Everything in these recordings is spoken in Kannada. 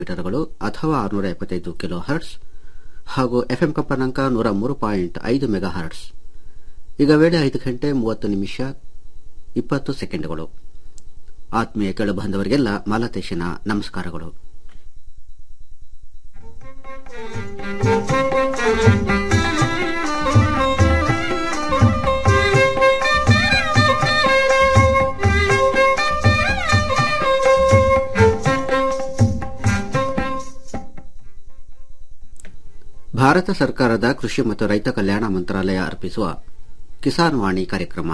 ಮೀಟರ್ಗಳು ಅಥವಾ ಆರುನೂರ ಎಪ್ಪತ್ತೈದು ಕಿಲೋ ಹರ್ಟ್ಸ್ ಹಾಗೂ ಎಫ್ಎಂ ಕಂಪನಾಂಕ ನೂರ ಮೂರು ಪಾಯಿಂಟ್ ಐದು ಮೆಗಾ ಹರ್ಟ್ಸ್ ಈಗ ವೇಳೆ ಐದು ಗಂಟೆ ಮೂವತ್ತು ನಿಮಿಷ ಇಪ್ಪತ್ತು ಸೆಕೆಂಡ್ಗಳು ಆತ್ಮೀಯ ಕೆಳು ಬಾಂಧವರಿಗೆಲ್ಲ ಮಾಲತೇಶನ ನಮಸ್ಕಾರಗಳು ಭಾರತ ಸರ್ಕಾರದ ಕೃಷಿ ಮತ್ತು ರೈತ ಕಲ್ಯಾಣ ಮಂತ್ರಾಲಯ ಅರ್ಪಿಸುವ ಕಿಸಾನ್ ವಾಣಿ ಕಾರ್ಯಕ್ರಮ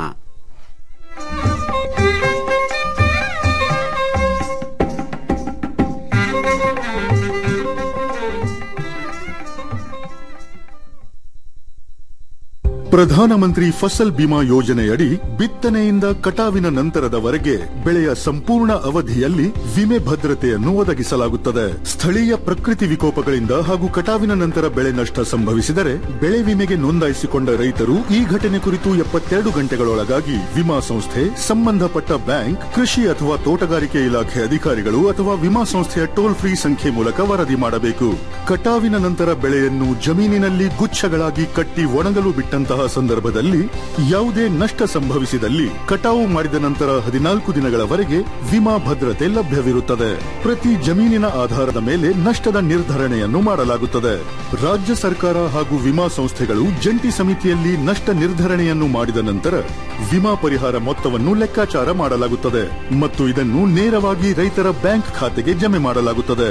ಪ್ರಧಾನಮಂತ್ರಿ ಫಸಲ್ ಬಿಮಾ ಯೋಜನೆಯಡಿ ಬಿತ್ತನೆಯಿಂದ ಕಟಾವಿನ ನಂತರದವರೆಗೆ ಬೆಳೆಯ ಸಂಪೂರ್ಣ ಅವಧಿಯಲ್ಲಿ ವಿಮೆ ಭದ್ರತೆಯನ್ನು ಒದಗಿಸಲಾಗುತ್ತದೆ ಸ್ಥಳೀಯ ಪ್ರಕೃತಿ ವಿಕೋಪಗಳಿಂದ ಹಾಗೂ ಕಟಾವಿನ ನಂತರ ಬೆಳೆ ನಷ್ಟ ಸಂಭವಿಸಿದರೆ ಬೆಳೆ ವಿಮೆಗೆ ನೋಂದಾಯಿಸಿಕೊಂಡ ರೈತರು ಈ ಘಟನೆ ಕುರಿತು ಎಪ್ಪತ್ತೆರಡು ಗಂಟೆಗಳೊಳಗಾಗಿ ವಿಮಾ ಸಂಸ್ಥೆ ಸಂಬಂಧಪಟ್ಟ ಬ್ಯಾಂಕ್ ಕೃಷಿ ಅಥವಾ ತೋಟಗಾರಿಕೆ ಇಲಾಖೆ ಅಧಿಕಾರಿಗಳು ಅಥವಾ ವಿಮಾ ಸಂಸ್ಥೆಯ ಟೋಲ್ ಫ್ರೀ ಸಂಖ್ಯೆ ಮೂಲಕ ವರದಿ ಮಾಡಬೇಕು ಕಟಾವಿನ ನಂತರ ಬೆಳೆಯನ್ನು ಜಮೀನಿನಲ್ಲಿ ಗುಚ್ಛಗಳಾಗಿ ಕಟ್ಟಿ ಒಣಗಲು ಬಿಟ್ಟಂತಹ ಸಂದರ್ಭದಲ್ಲಿ ಯಾವುದೇ ನಷ್ಟ ಸಂಭವಿಸಿದಲ್ಲಿ ಕಟಾವು ಮಾಡಿದ ನಂತರ ಹದಿನಾಲ್ಕು ದಿನಗಳವರೆಗೆ ವಿಮಾ ಭದ್ರತೆ ಲಭ್ಯವಿರುತ್ತದೆ ಪ್ರತಿ ಜಮೀನಿನ ಆಧಾರದ ಮೇಲೆ ನಷ್ಟದ ನಿರ್ಧರಣೆಯನ್ನು ಮಾಡಲಾಗುತ್ತದೆ ರಾಜ್ಯ ಸರ್ಕಾರ ಹಾಗೂ ವಿಮಾ ಸಂಸ್ಥೆಗಳು ಜಂಟಿ ಸಮಿತಿಯಲ್ಲಿ ನಷ್ಟ ನಿರ್ಧರಣೆಯನ್ನು ಮಾಡಿದ ನಂತರ ವಿಮಾ ಪರಿಹಾರ ಮೊತ್ತವನ್ನು ಲೆಕ್ಕಾಚಾರ ಮಾಡಲಾಗುತ್ತದೆ ಮತ್ತು ಇದನ್ನು ನೇರವಾಗಿ ರೈತರ ಬ್ಯಾಂಕ್ ಖಾತೆಗೆ ಜಮೆ ಮಾಡಲಾಗುತ್ತದೆ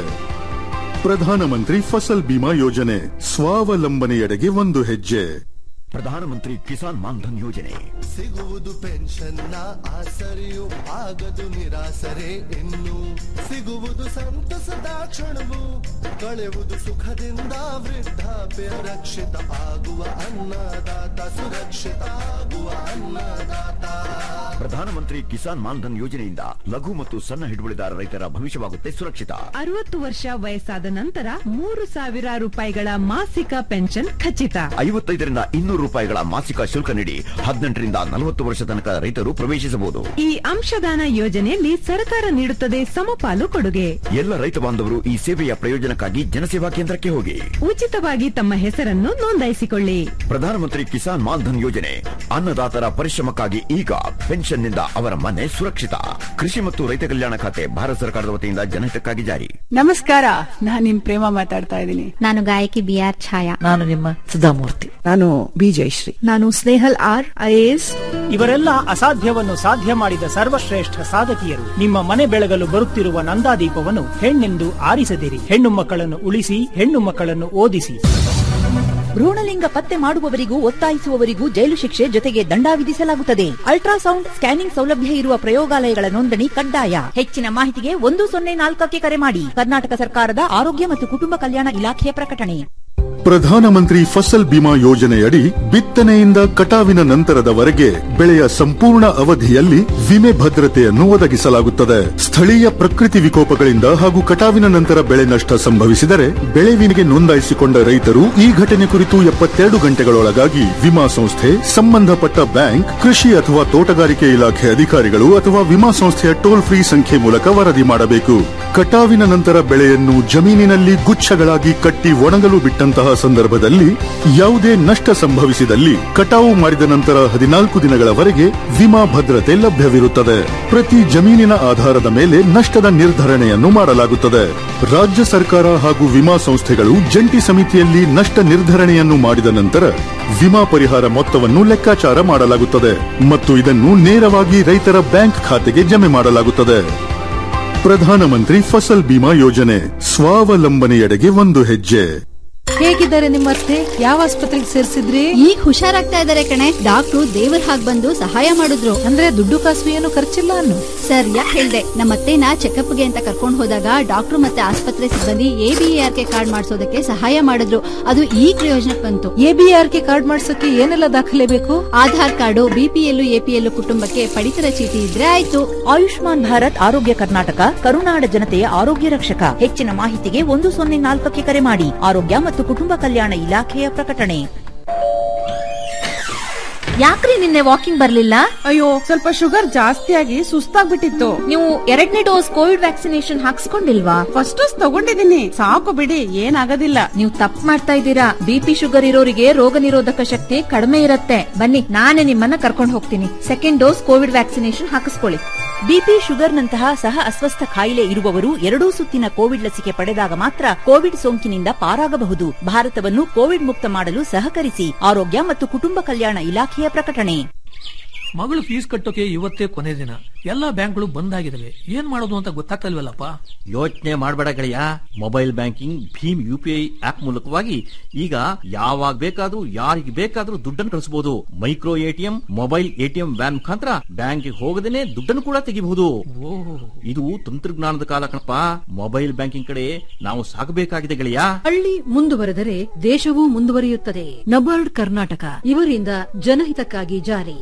ಪ್ರಧಾನಮಂತ್ರಿ ಫಸಲ್ ಬಿಮಾ ಯೋಜನೆ ಸ್ವಾವಲಂಬನೆಯೆಡೆಗೆ ಒಂದು ಹೆಜ್ಜೆ ಪ್ರಧಾನಮಂತ್ರಿ ಕಿಸಾನ್ ಮಾನ್ಧನ್ ಯೋಜನೆ ಸಿಗುವುದು ಪೆನ್ಷನ್ನ ಆಸರೆಯು ಆಗದು ನಿರಾಸರೆ ಇನ್ನು ಸಿಗುವುದು ಸಂತಸದ ಕ್ಷಣವು ಕಳೆಯುವುದು ಸುಖದಿಂದ ವೃದ್ಧಾಪ್ಯ ರಕ್ಷಿತ ಆಗುವ ಅನ್ನದಾತ ಸುರಕ್ಷಿತ ಆಗುವ ಅನ್ನದಾತ ಪ್ರಧಾನಮಂತ್ರಿ ಕಿಸಾನ್ ಮಾನ್ಧನ್ ಯೋಜನೆಯಿಂದ ಲಘು ಮತ್ತು ಸಣ್ಣ ಹಿಡುವಳಿದಾರ ರೈತರ ಭವಿಷ್ಯವಾಗುತ್ತೆ ಸುರಕ್ಷಿತ ಅರವತ್ತು ವರ್ಷ ವಯಸ್ಸಾದ ನಂತರ ಮೂರು ಸಾವಿರ ರೂಪಾಯಿಗಳ ಮಾಸಿಕ ಪೆನ್ಷನ್ ಖಚಿತ ಐವತ್ತೈದರಿಂದ ಇನ್ನೂರು ರೂಪಾಯಿಗಳ ಮಾಸಿಕ ಶುಲ್ಕ ನೀಡಿ ಹದಿನೆಂಟರಿಂದ ನಲವತ್ತು ವರ್ಷ ತನಕ ರೈತರು ಪ್ರವೇಶಿಸಬಹುದು ಈ ಅಂಶದಾನ ಯೋಜನೆಯಲ್ಲಿ ಸರ್ಕಾರ ನೀಡುತ್ತದೆ ಸಮಪಾಲು ಕೊಡುಗೆ ಎಲ್ಲ ರೈತ ಬಾಂಧವರು ಈ ಸೇವೆಯ ಪ್ರಯೋಜನಕ್ಕಾಗಿ ಜನಸೇವಾ ಕೇಂದ್ರಕ್ಕೆ ಹೋಗಿ ಉಚಿತವಾಗಿ ತಮ್ಮ ಹೆಸರನ್ನು ನೋಂದಾಯಿಸಿಕೊಳ್ಳಿ ಪ್ರಧಾನಮಂತ್ರಿ ಕಿಸಾನ್ ಮಾನ್ಧನ್ ಯೋಜನೆ ಅನ್ನದಾತರ ಪರಿಶ್ರಮಕ್ಕಾಗಿ ಈಗ ಪೆನ್ಷನ್ನಿಂದ ಅವರ ಮನೆ ಸುರಕ್ಷಿತ ಕೃಷಿ ಮತ್ತು ರೈತ ಕಲ್ಯಾಣ ಖಾತೆ ಭಾರತ ಸರ್ಕಾರದ ವತಿಯಿಂದ ಜನಹಿತಕ್ಕಾಗಿ ಜಾರಿ ನಮಸ್ಕಾರ ನಾನ್ ನಿಮ್ ಪ್ರೇಮ ಮಾತಾಡ್ತಾ ಇದ್ದೀನಿ ನಾನು ಗಾಯಕಿ ಬಿ ಆರ್ ಛಾಯಾ ನಾನು ನಿಮ್ಮ ಸುಧಾಮೂರ್ತಿ ನಾನು ಬಿ ಜಯಶ್ರೀ ನಾನು ಸ್ನೇಹಲ್ ಆರ್ ಐಎಎಸ್ ಇವರೆಲ್ಲ ಅಸಾಧ್ಯವನ್ನು ಸಾಧ್ಯ ಮಾಡಿದ ಸರ್ವಶ್ರೇಷ್ಠ ಸಾಧಕಿಯರು ನಿಮ್ಮ ಮನೆ ಬೆಳಗಲು ಬರುತ್ತಿರುವ ನಂದಾದೀಪವನ್ನು ಹೆಣ್ಣೆಂದು ಆರಿಸದಿರಿ ಹೆಣ್ಣು ಮಕ್ಕಳನ್ನು ಉಳಿಸಿ ಹೆಣ್ಣು ಮಕ್ಕಳನ್ನು ಓದಿಸಿ ಭ್ರೂಣಲಿಂಗ ಪತ್ತೆ ಮಾಡುವವರಿಗೂ ಒತ್ತಾಯಿಸುವವರಿಗೂ ಜೈಲು ಶಿಕ್ಷೆ ಜೊತೆಗೆ ದಂಡ ವಿಧಿಸಲಾಗುತ್ತದೆ ಅಲ್ಟ್ರಾಸೌಂಡ್ ಸ್ಕ್ಯಾನಿಂಗ್ ಸೌಲಭ್ಯ ಇರುವ ಪ್ರಯೋಗಾಲಯಗಳ ನೋಂದಣಿ ಕಡ್ಡಾಯ ಹೆಚ್ಚಿನ ಮಾಹಿತಿಗೆ ಒಂದು ಸೊನ್ನೆ ನಾಲ್ಕಕ್ಕೆ ಕರೆ ಮಾಡಿ ಕರ್ನಾಟಕ ಸರ್ಕಾರದ ಆರೋಗ್ಯ ಮತ್ತು ಕುಟುಂಬ ಕಲ್ಯಾಣ ಇಲಾಖೆಯ ಪ್ರಕಟಣೆ ಪ್ರಧಾನಮಂತ್ರಿ ಫಸಲ್ ಬಿಮಾ ಯೋಜನೆಯಡಿ ಬಿತ್ತನೆಯಿಂದ ಕಟಾವಿನ ನಂತರದವರೆಗೆ ಬೆಳೆಯ ಸಂಪೂರ್ಣ ಅವಧಿಯಲ್ಲಿ ವಿಮೆ ಭದ್ರತೆಯನ್ನು ಒದಗಿಸಲಾಗುತ್ತದೆ ಸ್ಥಳೀಯ ಪ್ರಕೃತಿ ವಿಕೋಪಗಳಿಂದ ಹಾಗೂ ಕಟಾವಿನ ನಂತರ ಬೆಳೆ ನಷ್ಟ ಸಂಭವಿಸಿದರೆ ಬೆಳೆ ವಿಮೆಗೆ ನೋಂದಾಯಿಸಿಕೊಂಡ ರೈತರು ಈ ಘಟನೆ ಕುರಿತು ಎಪ್ಪತ್ತೆರಡು ಗಂಟೆಗಳೊಳಗಾಗಿ ವಿಮಾ ಸಂಸ್ಥೆ ಸಂಬಂಧಪಟ್ಟ ಬ್ಯಾಂಕ್ ಕೃಷಿ ಅಥವಾ ತೋಟಗಾರಿಕೆ ಇಲಾಖೆ ಅಧಿಕಾರಿಗಳು ಅಥವಾ ವಿಮಾ ಸಂಸ್ಥೆಯ ಟೋಲ್ ಫ್ರೀ ಸಂಖ್ಯೆ ಮೂಲಕ ವರದಿ ಮಾಡಬೇಕು ಕಟಾವಿನ ನಂತರ ಬೆಳೆಯನ್ನು ಜಮೀನಿನಲ್ಲಿ ಗುಚ್ಛಗಳಾಗಿ ಕಟ್ಟಿ ಒಣಗಲು ಬಿಟ್ಟಂತಹ ಸಂದರ್ಭದಲ್ಲಿ ಯಾವುದೇ ನಷ್ಟ ಸಂಭವಿಸಿದಲ್ಲಿ ಕಟಾವು ಮಾಡಿದ ನಂತರ ಹದಿನಾಲ್ಕು ದಿನಗಳವರೆಗೆ ವಿಮಾ ಭದ್ರತೆ ಲಭ್ಯವಿರುತ್ತದೆ ಪ್ರತಿ ಜಮೀನಿನ ಆಧಾರದ ಮೇಲೆ ನಷ್ಟದ ನಿರ್ಧರಣೆಯನ್ನು ಮಾಡಲಾಗುತ್ತದೆ ರಾಜ್ಯ ಸರ್ಕಾರ ಹಾಗೂ ವಿಮಾ ಸಂಸ್ಥೆಗಳು ಜಂಟಿ ಸಮಿತಿಯಲ್ಲಿ ನಷ್ಟ ನಿರ್ಧರಣೆಯನ್ನು ಮಾಡಿದ ನಂತರ ವಿಮಾ ಪರಿಹಾರ ಮೊತ್ತವನ್ನು ಲೆಕ್ಕಾಚಾರ ಮಾಡಲಾಗುತ್ತದೆ ಮತ್ತು ಇದನ್ನು ನೇರವಾಗಿ ರೈತರ ಬ್ಯಾಂಕ್ ಖಾತೆಗೆ ಜಮೆ ಮಾಡಲಾಗುತ್ತದೆ ಪ್ರಧಾನಮಂತ್ರಿ ಫಸಲ್ ಬಿಮಾ ಯೋಜನೆ ಸ್ವಾವಲಂಬನೆಯೆಡೆಗೆ ಒಂದು ಹೆಜ್ಜೆ ಹೇಗಿದ್ದಾರೆ ನಿಮ್ಮ ಅತ್ತೆ ಯಾವ ಆಸ್ಪತ್ರೆಗೆ ಸೇರಿಸಿದ್ರಿ ಈಗ ಹುಷಾರಾಗ್ತಾ ಇದಾರೆ ಕಣೆ ಡಾಕ್ಟ್ರು ದೇವರ ಹಾಗ್ ಬಂದು ಸಹಾಯ ಮಾಡಿದ್ರು ಅಂದ್ರೆ ದುಡ್ಡು ಕಾಸು ಏನು ಖರ್ಚಿಲ್ಲ ಅನ್ನು ಸರ್ ಯಾಕೆ ಹೇಳ್ದೆ ನಮ್ಮ ಅತ್ತೆನ ಚೆಕಪ್ಗೆ ಅಂತ ಕರ್ಕೊಂಡು ಹೋದಾಗ ಡಾಕ್ಟ್ರು ಮತ್ತೆ ಆಸ್ಪತ್ರೆ ಸಿಬ್ಬಂದಿ ಎಬಿಆರ್ ಕೆ ಕಾರ್ಡ್ ಮಾಡಿಸೋದಕ್ಕೆ ಸಹಾಯ ಮಾಡಿದ್ರು ಅದು ಈ ಪ್ರಯೋಜನಕ್ಕೆ ಬಂತು ಎಬಿಆರ್ ಕೆ ಕಾರ್ಡ್ ಮಾಡ್ಸಕ್ಕೆ ಏನೆಲ್ಲ ದಾಖಲೆ ಬೇಕು ಆಧಾರ್ ಕಾರ್ಡು ಬಿಪಿಎಲ್ ಎಪಿಎಲ್ ಕುಟುಂಬಕ್ಕೆ ಪಡಿತರ ಚೀಟಿ ಇದ್ರೆ ಆಯ್ತು ಆಯುಷ್ಮಾನ್ ಭಾರತ್ ಆರೋಗ್ಯ ಕರ್ನಾಟಕ ಕರುನಾಡ ಜನತೆಯ ಆರೋಗ್ಯ ರಕ್ಷಕ ಹೆಚ್ಚಿನ ಮಾಹಿತಿಗೆ ಒಂದು ಸೊನ್ನೆ ನಾಲ್ಕಕ್ಕೆ ಕರೆ ಮಾಡಿ ಆರೋಗ್ಯ ಮತ್ತು ಕುಟುಂಬ ಕಲ್ಯಾಣ ಇಲಾಖೆಯ ಪ್ರಕಟಣೆ ಯಾಕ್ರಿ ನಿನ್ನೆ ವಾಕಿಂಗ್ ಬರ್ಲಿಲ್ಲ ಅಯ್ಯೋ ಸ್ವಲ್ಪ ಶುಗರ್ ಜಾಸ್ತಿ ಆಗಿ ಸುಸ್ತಾಗ್ಬಿಟ್ಟಿತ್ತು ನೀವು ಎರಡನೇ ಡೋಸ್ ಕೋವಿಡ್ ವ್ಯಾಕ್ಸಿನೇಷನ್ ಹಾಕ್ಸ್ಕೊಂಡಿಲ್ವಾ ಫಸ್ಟ್ ಡೋಸ್ ತಗೊಂಡಿದ್ದೀನಿ ಸಾಕು ಬಿಡಿ ಏನಾಗೋದಿಲ್ಲ ನೀವು ತಪ್ಪು ಮಾಡ್ತಾ ಇದ್ದೀರಾ ಬಿಪಿ ಶುಗರ್ ಇರೋರಿಗೆ ರೋಗ ನಿರೋಧಕ ಶಕ್ತಿ ಕಡಿಮೆ ಇರುತ್ತೆ ಬನ್ನಿ ನಾನೇ ನಿಮ್ಮನ್ನ ಕರ್ಕೊಂಡು ಹೋಗ್ತೀನಿ ಸೆಕೆಂಡ್ ಡೋಸ್ ಕೋವಿಡ್ ವ್ಯಾಕ್ಸಿನೇಷನ್ ಹಾಕಿಸ್ಕೊಳ್ಳಿ ಬಿಪಿ ಶುಗರ್ನಂತಹ ಸಹ ಅಸ್ವಸ್ಥ ಕಾಯಿಲೆ ಇರುವವರು ಎರಡೂ ಸುತ್ತಿನ ಕೋವಿಡ್ ಲಸಿಕೆ ಪಡೆದಾಗ ಮಾತ್ರ ಕೋವಿಡ್ ಸೋಂಕಿನಿಂದ ಪಾರಾಗಬಹುದು ಭಾರತವನ್ನು ಕೋವಿಡ್ ಮುಕ್ತ ಮಾಡಲು ಸಹಕರಿಸಿ ಆರೋಗ್ಯ ಮತ್ತು ಕುಟುಂಬ ಕಲ್ಯಾಣ ಇಲಾಖೆಯ ಪ್ರಕಟಣೆ ಮಗಳು ಫೀಸ್ ಕಟ್ಟೋಕೆ ಇವತ್ತೇ ಕೊನೆ ದಿನ ಎಲ್ಲಾ ಬ್ಯಾಂಕ್ಗಳು ಬಂದ್ ಆಗಿದಾವೆ ಏನ್ ಮಾಡೋದು ಅಂತ ಗೊತ್ತಾಗ್ತಲ್ವಲ್ಲಪ್ಪ ಯೋಚನೆ ಮಾಡಬೇಡ ಗೆಳೆಯ ಮೊಬೈಲ್ ಬ್ಯಾಂಕಿಂಗ್ ಭೀಮ್ ಯು ಪಿ ಐ ಆಪ್ ಮೂಲಕವಾಗಿ ಈಗ ಯಾವಾಗ ಬೇಕಾದ್ರೂ ಯಾರಿಗೆ ಬೇಕಾದ್ರೂ ದುಡ್ಡನ್ನು ಕಳಿಸಬಹುದು micro ATM mobile ATM van ಮುಖಾಂತರ ಬ್ಯಾಂಕ್ಗೆ ಹೋಗದೇನೆ ದುಡ್ಡನ್ನು ಕೂಡ ತೆಗಿಬಹುದು ಇದು ತಂತ್ರಜ್ಞಾನದ ಕಾಲ ಕಣಪ್ಪ ಮೊಬೈಲ್ ಬ್ಯಾಂಕಿಂಗ್ ಕಡೆ ನಾವು ಸಾಗಬೇಕಾಗಿದೆ ಗೆಳೆಯ ಹಳ್ಳಿ ಮುಂದುವರೆದರೆ ದೇಶವೂ ಮುಂದುವರಿಯುತ್ತದೆ ನಬಾರ್ಡ್ ಕರ್ನಾಟಕ ಇವರಿಂದ ಜನಹಿತಕ್ಕಾಗಿ ಜಾರಿ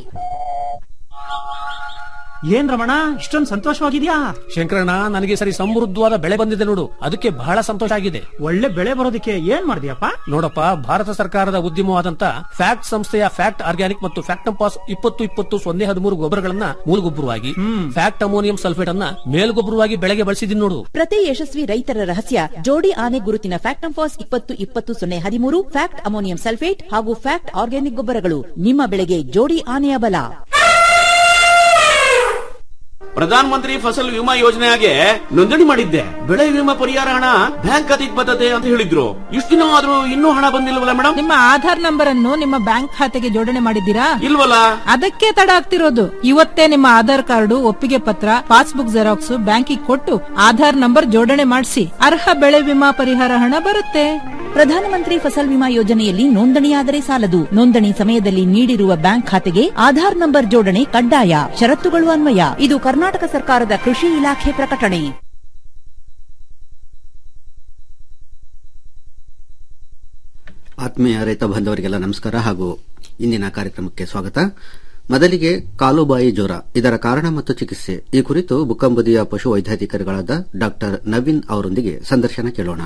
ಏನ್ ರಮಣ ಇಷ್ಟೊಂದು ಸಂತೋಷವಾಗಿದ್ಯಾ ಶಂಕರಣ್ಣ ನನಗೆ ಸರಿ ಸಮೃದ್ಧವಾದ ಬೆಳೆ ಬಂದಿದೆ ನೋಡು ಅದಕ್ಕೆ ಬಹಳ ಸಂತೋಷ ಆಗಿದೆ ಒಳ್ಳೆ ಬೆಳೆ ಬರೋದಕ್ಕೆ ಏನ್ ಮಾಡಿದ್ಯಪ್ಪ ನೋಡಪ್ಪ ಭಾರತ ಸರ್ಕಾರದ ಉದ್ಯಮವಾದಂತ ಫ್ಯಾಕ್ಟ್ ಸಂಸ್ಥೆಯ ಫ್ಯಾಕ್ಟ್ ಆರ್ಗ್ಯಾನಿಕ್ ಮತ್ತು ಫ್ಯಾಕ್ಟಂಪಾಸ್ ಇಪ್ಪತ್ತು ಇಪ್ಪತ್ತು ಸೊನ್ನೆ ಹದಿಮೂರು ಗೊಬ್ಬರಗಳನ್ನ ಮೂಲಗೊಬ್ಬರವಾಗಿ ಫ್ಯಾಕ್ಟ್ ಅಮೋನಿಯಂ ಸಲ್ಫೇಟ್ ಅನ್ನ ಮೇಲ್ಗೊಬ್ಬರವಾಗಿ ಬೆಳೆಗೆ ಬಳಸಿದೀನಿ ನೋಡು ಪ್ರತಿ ಯಶಸ್ವಿ ರೈತರ ರಹಸ್ಯ ಜೋಡಿ ಆನೆ ಗುರುತಿನ ಫ್ಯಾಕ್ಟಂಫಾಸ್ ಇಪ್ಪತ್ತು ಇಪ್ಪತ್ತು ಸೊನ್ನೆ ಹದಿಮೂರು ಫ್ಯಾಕ್ಟ್ ಅಮೋನಿಯಂ ಸಲ್ಫೇಟ್ ಹಾಗೂ ಫ್ಯಾಕ್ಟ್ ಆರ್ಗ್ಯಾನಿಕ್ ಗೊಬ್ಬರಗಳು ನಿಮ್ಮ ಬೆಳೆಗೆ ಜೋಡಿ ಆನೆಯ ಬಲ ಪ್ರಧಾನ ಮಂತ್ರಿ ಫಸಲ್ ವಿಮಾ ಯೋಜನೆಗೆ ನೋಂದಣಿ ಮಾಡಿದ್ದೆ ಬೆಳೆ ವಿಮಾ ಪರಿಹಾರ ಹಣ ಬ್ಯಾಂಕ್ ಖಾತೆಗೆ ಬರ್ತದೆ ಅಂತ ಹೇಳಿದ್ರು ಇಷ್ಟು ದಿನ ಆದ್ರೂ ಇನ್ನೂ ಹಣ ಬಂದಿಲ್ವಲ್ಲ ಮೇಡಮ್ ನಿಮ್ಮ ಆಧಾರ್ ನಂಬರ್ ಅನ್ನು ನಿಮ್ಮ ಬ್ಯಾಂಕ್ ಖಾತೆಗೆ ಜೋಡಣೆ ಮಾಡಿದ್ದೀರಾ ಇಲ್ವಲ್ಲ ಅದಕ್ಕೆ ತಡ ಆಗ್ತಿರೋದು ಇವತ್ತೇ ನಿಮ್ಮ ಆಧಾರ್ ಕಾರ್ಡು ಒಪ್ಪಿಗೆ ಪತ್ರ ಪಾಸ್ಬುಕ್ ಜೆರಾಕ್ಸ್ ಬ್ಯಾಂಕಿಗೆ ಕೊಟ್ಟು ಆಧಾರ್ ನಂಬರ್ ಜೋಡಣೆ ಮಾಡಿಸಿ ಅರ್ಹ ಬೆಳೆ ವಿಮಾ ಪರಿಹಾರ ಹಣ ಬರುತ್ತೆ ಪ್ರಧಾನಮಂತ್ರಿ ಫಸಲ್ ವಿಮಾ ಯೋಜನೆಯಲ್ಲಿ ನೋಂದಣಿಯಾದರೆ ಸಾಲದು ನೋಂದಣಿ ಸಮಯದಲ್ಲಿ ನೀಡಿರುವ ಬ್ಯಾಂಕ್ ಖಾತೆಗೆ ಆಧಾರ್ ನಂಬರ್ ಜೋಡಣೆ ಕಡ್ಡಾಯ ಷರತ್ತುಗಳು ಅನ್ವಯ ಇದು ಕರ್ನಾಟಕ ಸರ್ಕಾರದ ಕೃಷಿ ಇಲಾಖೆ ಪ್ರಕಟಣೆ ಆತ್ಮೀಯ ರೈತ ಬಾಂಧವರಿಗೆಲ್ಲ ನಮಸ್ಕಾರ ಹಾಗೂ ಇಂದಿನ ಕಾರ್ಯಕ್ರಮಕ್ಕೆ ಸ್ವಾಗತ ಮೊದಲಿಗೆ ಕಾಲುಬಾಯಿ ಜ್ವರ ಇದರ ಕಾರಣ ಮತ್ತು ಚಿಕಿತ್ಸೆ ಈ ಕುರಿತು ಬುಕ್ಕಂಬುದಿಯ ಪಶು ವೈದ್ಯಾಧಿಕಾರಿಗಳಾದ ಡಾ ನವೀನ್ ಅವರೊಂದಿಗೆ ಸಂದರ್ಶನ ಕೇಳೋಣ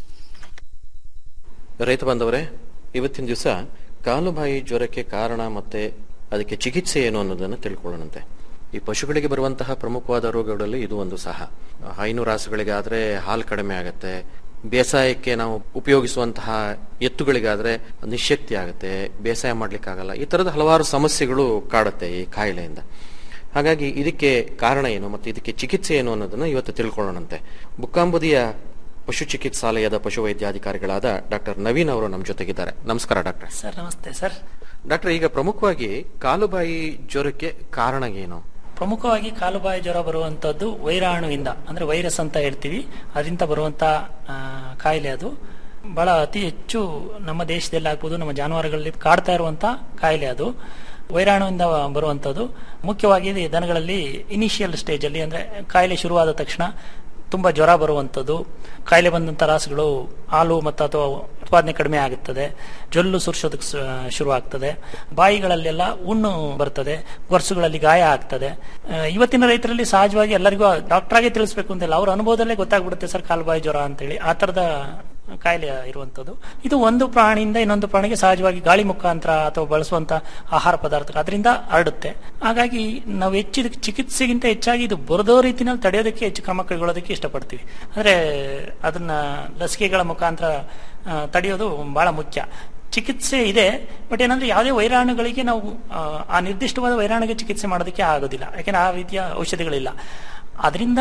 ರೈತ ಬಾಂಧವರೇ ಇವತ್ತಿನ ದಿವಸ ಕಾಲುಬಾಯಿ ಜ್ವರಕ್ಕೆ ಕಾರಣ ಮತ್ತೆ ಅದಕ್ಕೆ ಚಿಕಿತ್ಸೆ ಏನು ಅನ್ನೋದನ್ನು ತಿಳ್ಕೊಳ್ಳೋಣಂತೆ ಈ ಪಶುಗಳಿಗೆ ಬರುವಂತಹ ಪ್ರಮುಖವಾದ ರೋಗಗಳಲ್ಲಿ ಇದು ಒಂದು ಸಹ ಹೈನು ರಾಸುಗಳಿಗಾದ್ರೆ ಹಾಲು ಕಡಿಮೆ ಆಗತ್ತೆ ಬೇಸಾಯಕ್ಕೆ ನಾವು ಉಪಯೋಗಿಸುವಂತಹ ಎತ್ತುಗಳಿಗಾದ್ರೆ ನಿಶಕ್ತಿ ಆಗುತ್ತೆ ಬೇಸಾಯ ಮಾಡ್ಲಿಕ್ಕಾಗಲ್ಲ ಈ ತರದ ಹಲವಾರು ಸಮಸ್ಯೆಗಳು ಕಾಡುತ್ತೆ ಈ ಕಾಯಿಲೆಯಿಂದ ಹಾಗಾಗಿ ಇದಕ್ಕೆ ಕಾರಣ ಏನು ಮತ್ತು ಇದಕ್ಕೆ ಚಿಕಿತ್ಸೆ ಏನು ಅನ್ನೋದನ್ನ ಇವತ್ತು ತಿಳ್ಕೊಳ್ಳೋಣಂತೆ ಬುಕ್ಕಾಂಬುದಿಯ ಪಶು ಚಿಕಿತ್ಸಾಲಯದ ಪಶು ವೈದ್ಯಾಧಿಕಾರಿಗಳಾದ ಡಾಕ್ಟರ್ ನವೀನ್ ಅವರು ನಮ್ಮ ಜೊತೆಗಿದ್ದಾರೆ ನಮಸ್ಕಾರ ಡಾಕ್ಟರ್ ಸರ್ ನಮಸ್ತೆ ಸರ್ ಡಾಕ್ಟರ್ ಈಗ ಪ್ರಮುಖವಾಗಿ ಕಾಲುಬಾಯಿ ಜ್ವರಕ್ಕೆ ಕಾರಣ ಏನು ಪ್ರಮುಖವಾಗಿ ಕಾಲುಬಾಯಿ ಜ್ವರ ಬರುವಂತದ್ದು ವೈರಾಣುವಿಂದ ಅಂದ್ರೆ ವೈರಸ್ ಅಂತ ಹೇಳ್ತೀವಿ ಅದರಿಂದ ಬರುವಂತ ಆ, ಕಾಯಿಲೆ ಅದು ಬಹಳ ಅತಿ ಹೆಚ್ಚು ನಮ್ಮ ದೇಶದಲ್ಲಿ ಆಗ್ಬೋದು ನಮ್ಮ ಜಾನುವಾರುಗಳಲ್ಲಿ ಕಾಡ್ತಾ ಇರುವಂತ ಕಾಯಿಲೆ ಅದು ವೈರಾಣುವಿಂದ ಬರುವಂತದ್ದು ಮುಖ್ಯವಾಗಿ ಇದು ದನಗಳಲ್ಲಿ ಇನಿಷಿಯಲ್ ಸ್ಟೇಜ್ ಅಲ್ಲಿ ಅಂದ್ರೆ ಕಾಯಿಲೆ ಶುರುವಾದ ತಕ್ಷಣ ತುಂಬಾ ಜ್ವರ ಬರುವಂಥದ್ದು ಕಾಯಿಲೆ ಬಂದಂತ ರಾಸುಗಳು ಹಾಲು ಮತ್ತು ಅಥವಾ ಉತ್ಪಾದನೆ ಕಡಿಮೆ ಆಗುತ್ತದೆ ಜೊಲ್ಲು ಸುರಿಸೋದಕ್ಕೆ ಶುರು ಆಗ್ತದೆ ಬಾಯಿಗಳಲ್ಲೆಲ್ಲ ಹುಣ್ಣು ಬರ್ತದೆ ಗೊರ್ಸುಗಳಲ್ಲಿ ಗಾಯ ಆಗ್ತದೆ ಆ, ಇವತ್ತಿನ ರೈತರಲ್ಲಿ ಸಹಜವಾಗಿ ಎಲ್ಲರಿಗೂ ಡಾಕ್ಟರ್ ಆಗಿ ತಿಳಿಸ್ಬೇಕು ಅಂತಿಲ್ಲ ಅವ್ರ ಅನುಭವದಲ್ಲೇ ಗೊತ್ತಾಗ್ಬಿಡುತ್ತೆ ಸರ್ ಕಾಲುಬಾಯಿ ಜ್ವರ ಅಂತೇಳಿ ಆ ತರದ ಕಾಯಿಲೆ ಇರುವಂತದ್ದು ಇದು ಒಂದು ಪ್ರಾಣಿಯಿಂದ ಇನ್ನೊಂದು ಪ್ರಾಣಿಗೆ ಸಹಜವಾಗಿ ಗಾಳಿ ಮುಖಾಂತರ ಅಥವಾ ಬಳಸುವಂತ ಆಹಾರ ಪದಾರ್ಥ ಅದರಿಂದ ಹರಡುತ್ತೆ ಹಾಗಾಗಿ ನಾವು ಹೆಚ್ಚು ಇದಕ್ಕೆ ಚಿಕಿತ್ಸೆಗಿಂತ ಹೆಚ್ಚಾಗಿ ಇದು ಬರದೋ ರೀತಿನಲ್ಲಿ ತಡೆಯೋದಕ್ಕೆ ಹೆಚ್ಚು ಕ್ರಮ ಕೈಗೊಳ್ಳೋದಕ್ಕೆ ಇಷ್ಟಪಡ್ತೀವಿ ಅಂದ್ರೆ ಅದನ್ನ ಲಸಿಕೆಗಳ ಮುಖಾಂತರ ಆ, ತಡೆಯೋದು ಬಹಳ ಮುಖ್ಯ ಚಿಕಿತ್ಸೆ ಇದೆ ಬಟ್ ಏನಂದ್ರೆ ಯಾವುದೇ ವೈರಾಣುಗಳಿಗೆ ನಾವು ಆ, ಆ ನಿರ್ದಿಷ್ಟವಾದ ವೈರಾಣುಗೆ ಚಿಕಿತ್ಸೆ ಮಾಡೋದಕ್ಕೆ ಆಗೋದಿಲ್ಲ ಯಾಕೆಂದ್ರೆ ಆ ರೀತಿಯ ಔಷಧಿಗಳಿಲ್ಲ ಅದರಿಂದ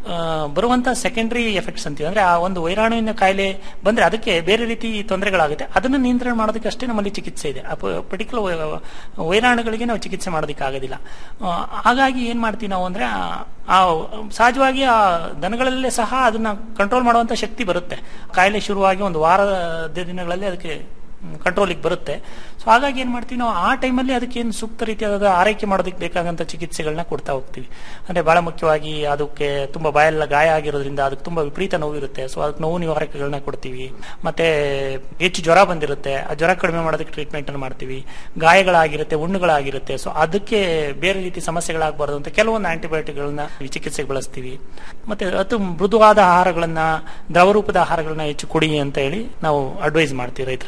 ಬರುವಂತ ಸೆಕೆಂಡರಿ ಎಫೆಕ್ಟ್ಸ್ ಅಂತೀವಿ ಅಂದ್ರೆ ಆ ಒಂದು ವೈರಾಣುವಿನ ಕಾಯಿಲೆ ಬಂದ್ರೆ ಅದಕ್ಕೆ ಬೇರೆ ರೀತಿ ತೊಂದರೆಗಳಾಗುತ್ತೆ ಅದನ್ನು ನಿಯಂತ್ರಣ ಮಾಡೋದಕ್ಕೆ ಅಷ್ಟೇ ನಮ್ಮಲ್ಲಿ ಚಿಕಿತ್ಸೆ ಇದೆ ಪರ್ಟಿಕ್ಯುಲರ್ ವೈರಾಣುಗಳಿಗೆ ನಾವು ಚಿಕಿತ್ಸೆ ಮಾಡೋದಕ್ಕೆ ಆಗೋದಿಲ್ಲ ಆ, ಹಾಗಾಗಿ ಏನ್ ಮಾಡ್ತೀವಿ ನಾವು ಅಂದ್ರೆ ಆ- ಆ ಸಹಜವಾಗಿ ಆ ದನಗಳಲ್ಲೇ ಸಹ ಅದನ್ನ ಕಂಟ್ರೋಲ್ ಮಾಡುವಂತ ಶಕ್ತಿ ಬರುತ್ತೆ ಕಾಯಿಲೆ ಶುರುವಾಗಿ ಒಂದು ವಾರದ ದಿನಗಳಲ್ಲಿ ಅದಕ್ಕೆ ಕಂಟ್ರೋಲಿಗೆ ಬರುತ್ತೆ ಸೊ ಹಾಗಾಗಿ ಏನ್ ಮಾಡ್ತೀವಿ ನಾವು ಆ ಟೈಮಲ್ಲಿ ಅದಕ್ಕೆ ಏನು ಸೂಕ್ತ ರೀತಿಯಾದ ಆರೈಕೆ ಮಾಡೋದಕ್ಕೆ ಬೇಕಾಗಂತ ಚಿಕಿತ್ಸೆಗಳನ್ನ ಕೊಡ್ತಾ ಹೋಗ್ತೀವಿ ಅಂದ್ರೆ ಬಹಳ ಮುಖ್ಯವಾಗಿ ಅದಕ್ಕೆ ತುಂಬಾ ಬಾಯೆಲ್ಲ ಗಾಯ ಆಗಿರೋದ್ರಿಂದ ಅದಕ್ಕೆ ತುಂಬಾ ವಿಪರೀತ ನೋವು ಇರುತ್ತೆ ಸೊ ಅದಕ್ಕೆ ನೋವು ನಿವಾರಕಗಳನ್ನ ಕೊಡ್ತೀವಿ ಮತ್ತೆ ಹೆಚ್ಚು ಜ್ವರ ಬಂದಿರುತ್ತೆ ಆ ಜ್ವರ ಕಡಿಮೆ ಮಾಡೋದಕ್ಕೆ ಟ್ರೀಟ್ಮೆಂಟ್ ಅನ್ನು ಮಾಡ್ತೀವಿ ಗಾಯಗಳಾಗಿರುತ್ತೆ ಹುಣ್ಣುಗಳಾಗಿರುತ್ತೆ ಸೊ ಅದಕ್ಕೆ ಬೇರೆ ರೀತಿ ಸಮಸ್ಯೆಗಳಾಗಬಾರ್ದು ಅಂತ ಕೆಲವೊಂದು ಆಂಟಿಬಯೋಟಿಕ್ಗಳನ್ನ ಚಿಕಿತ್ಸೆಗೆ ಬಳಸ್ತೀವಿ ಮತ್ತೆ ಅತಿ ಮೃದುವಾದ ಆಹಾರಗಳನ್ನ ದ್ರವರೂಪದ ಆಹಾರಗಳನ್ನ ಹೆಚ್ಚು ಕುಡಿ ಅಂತ ಹೇಳಿ ನಾವು ಅಡ್ವೈಸ್ ಮಾಡ್ತೀವಿ ರೈತರಲ್ಲಿ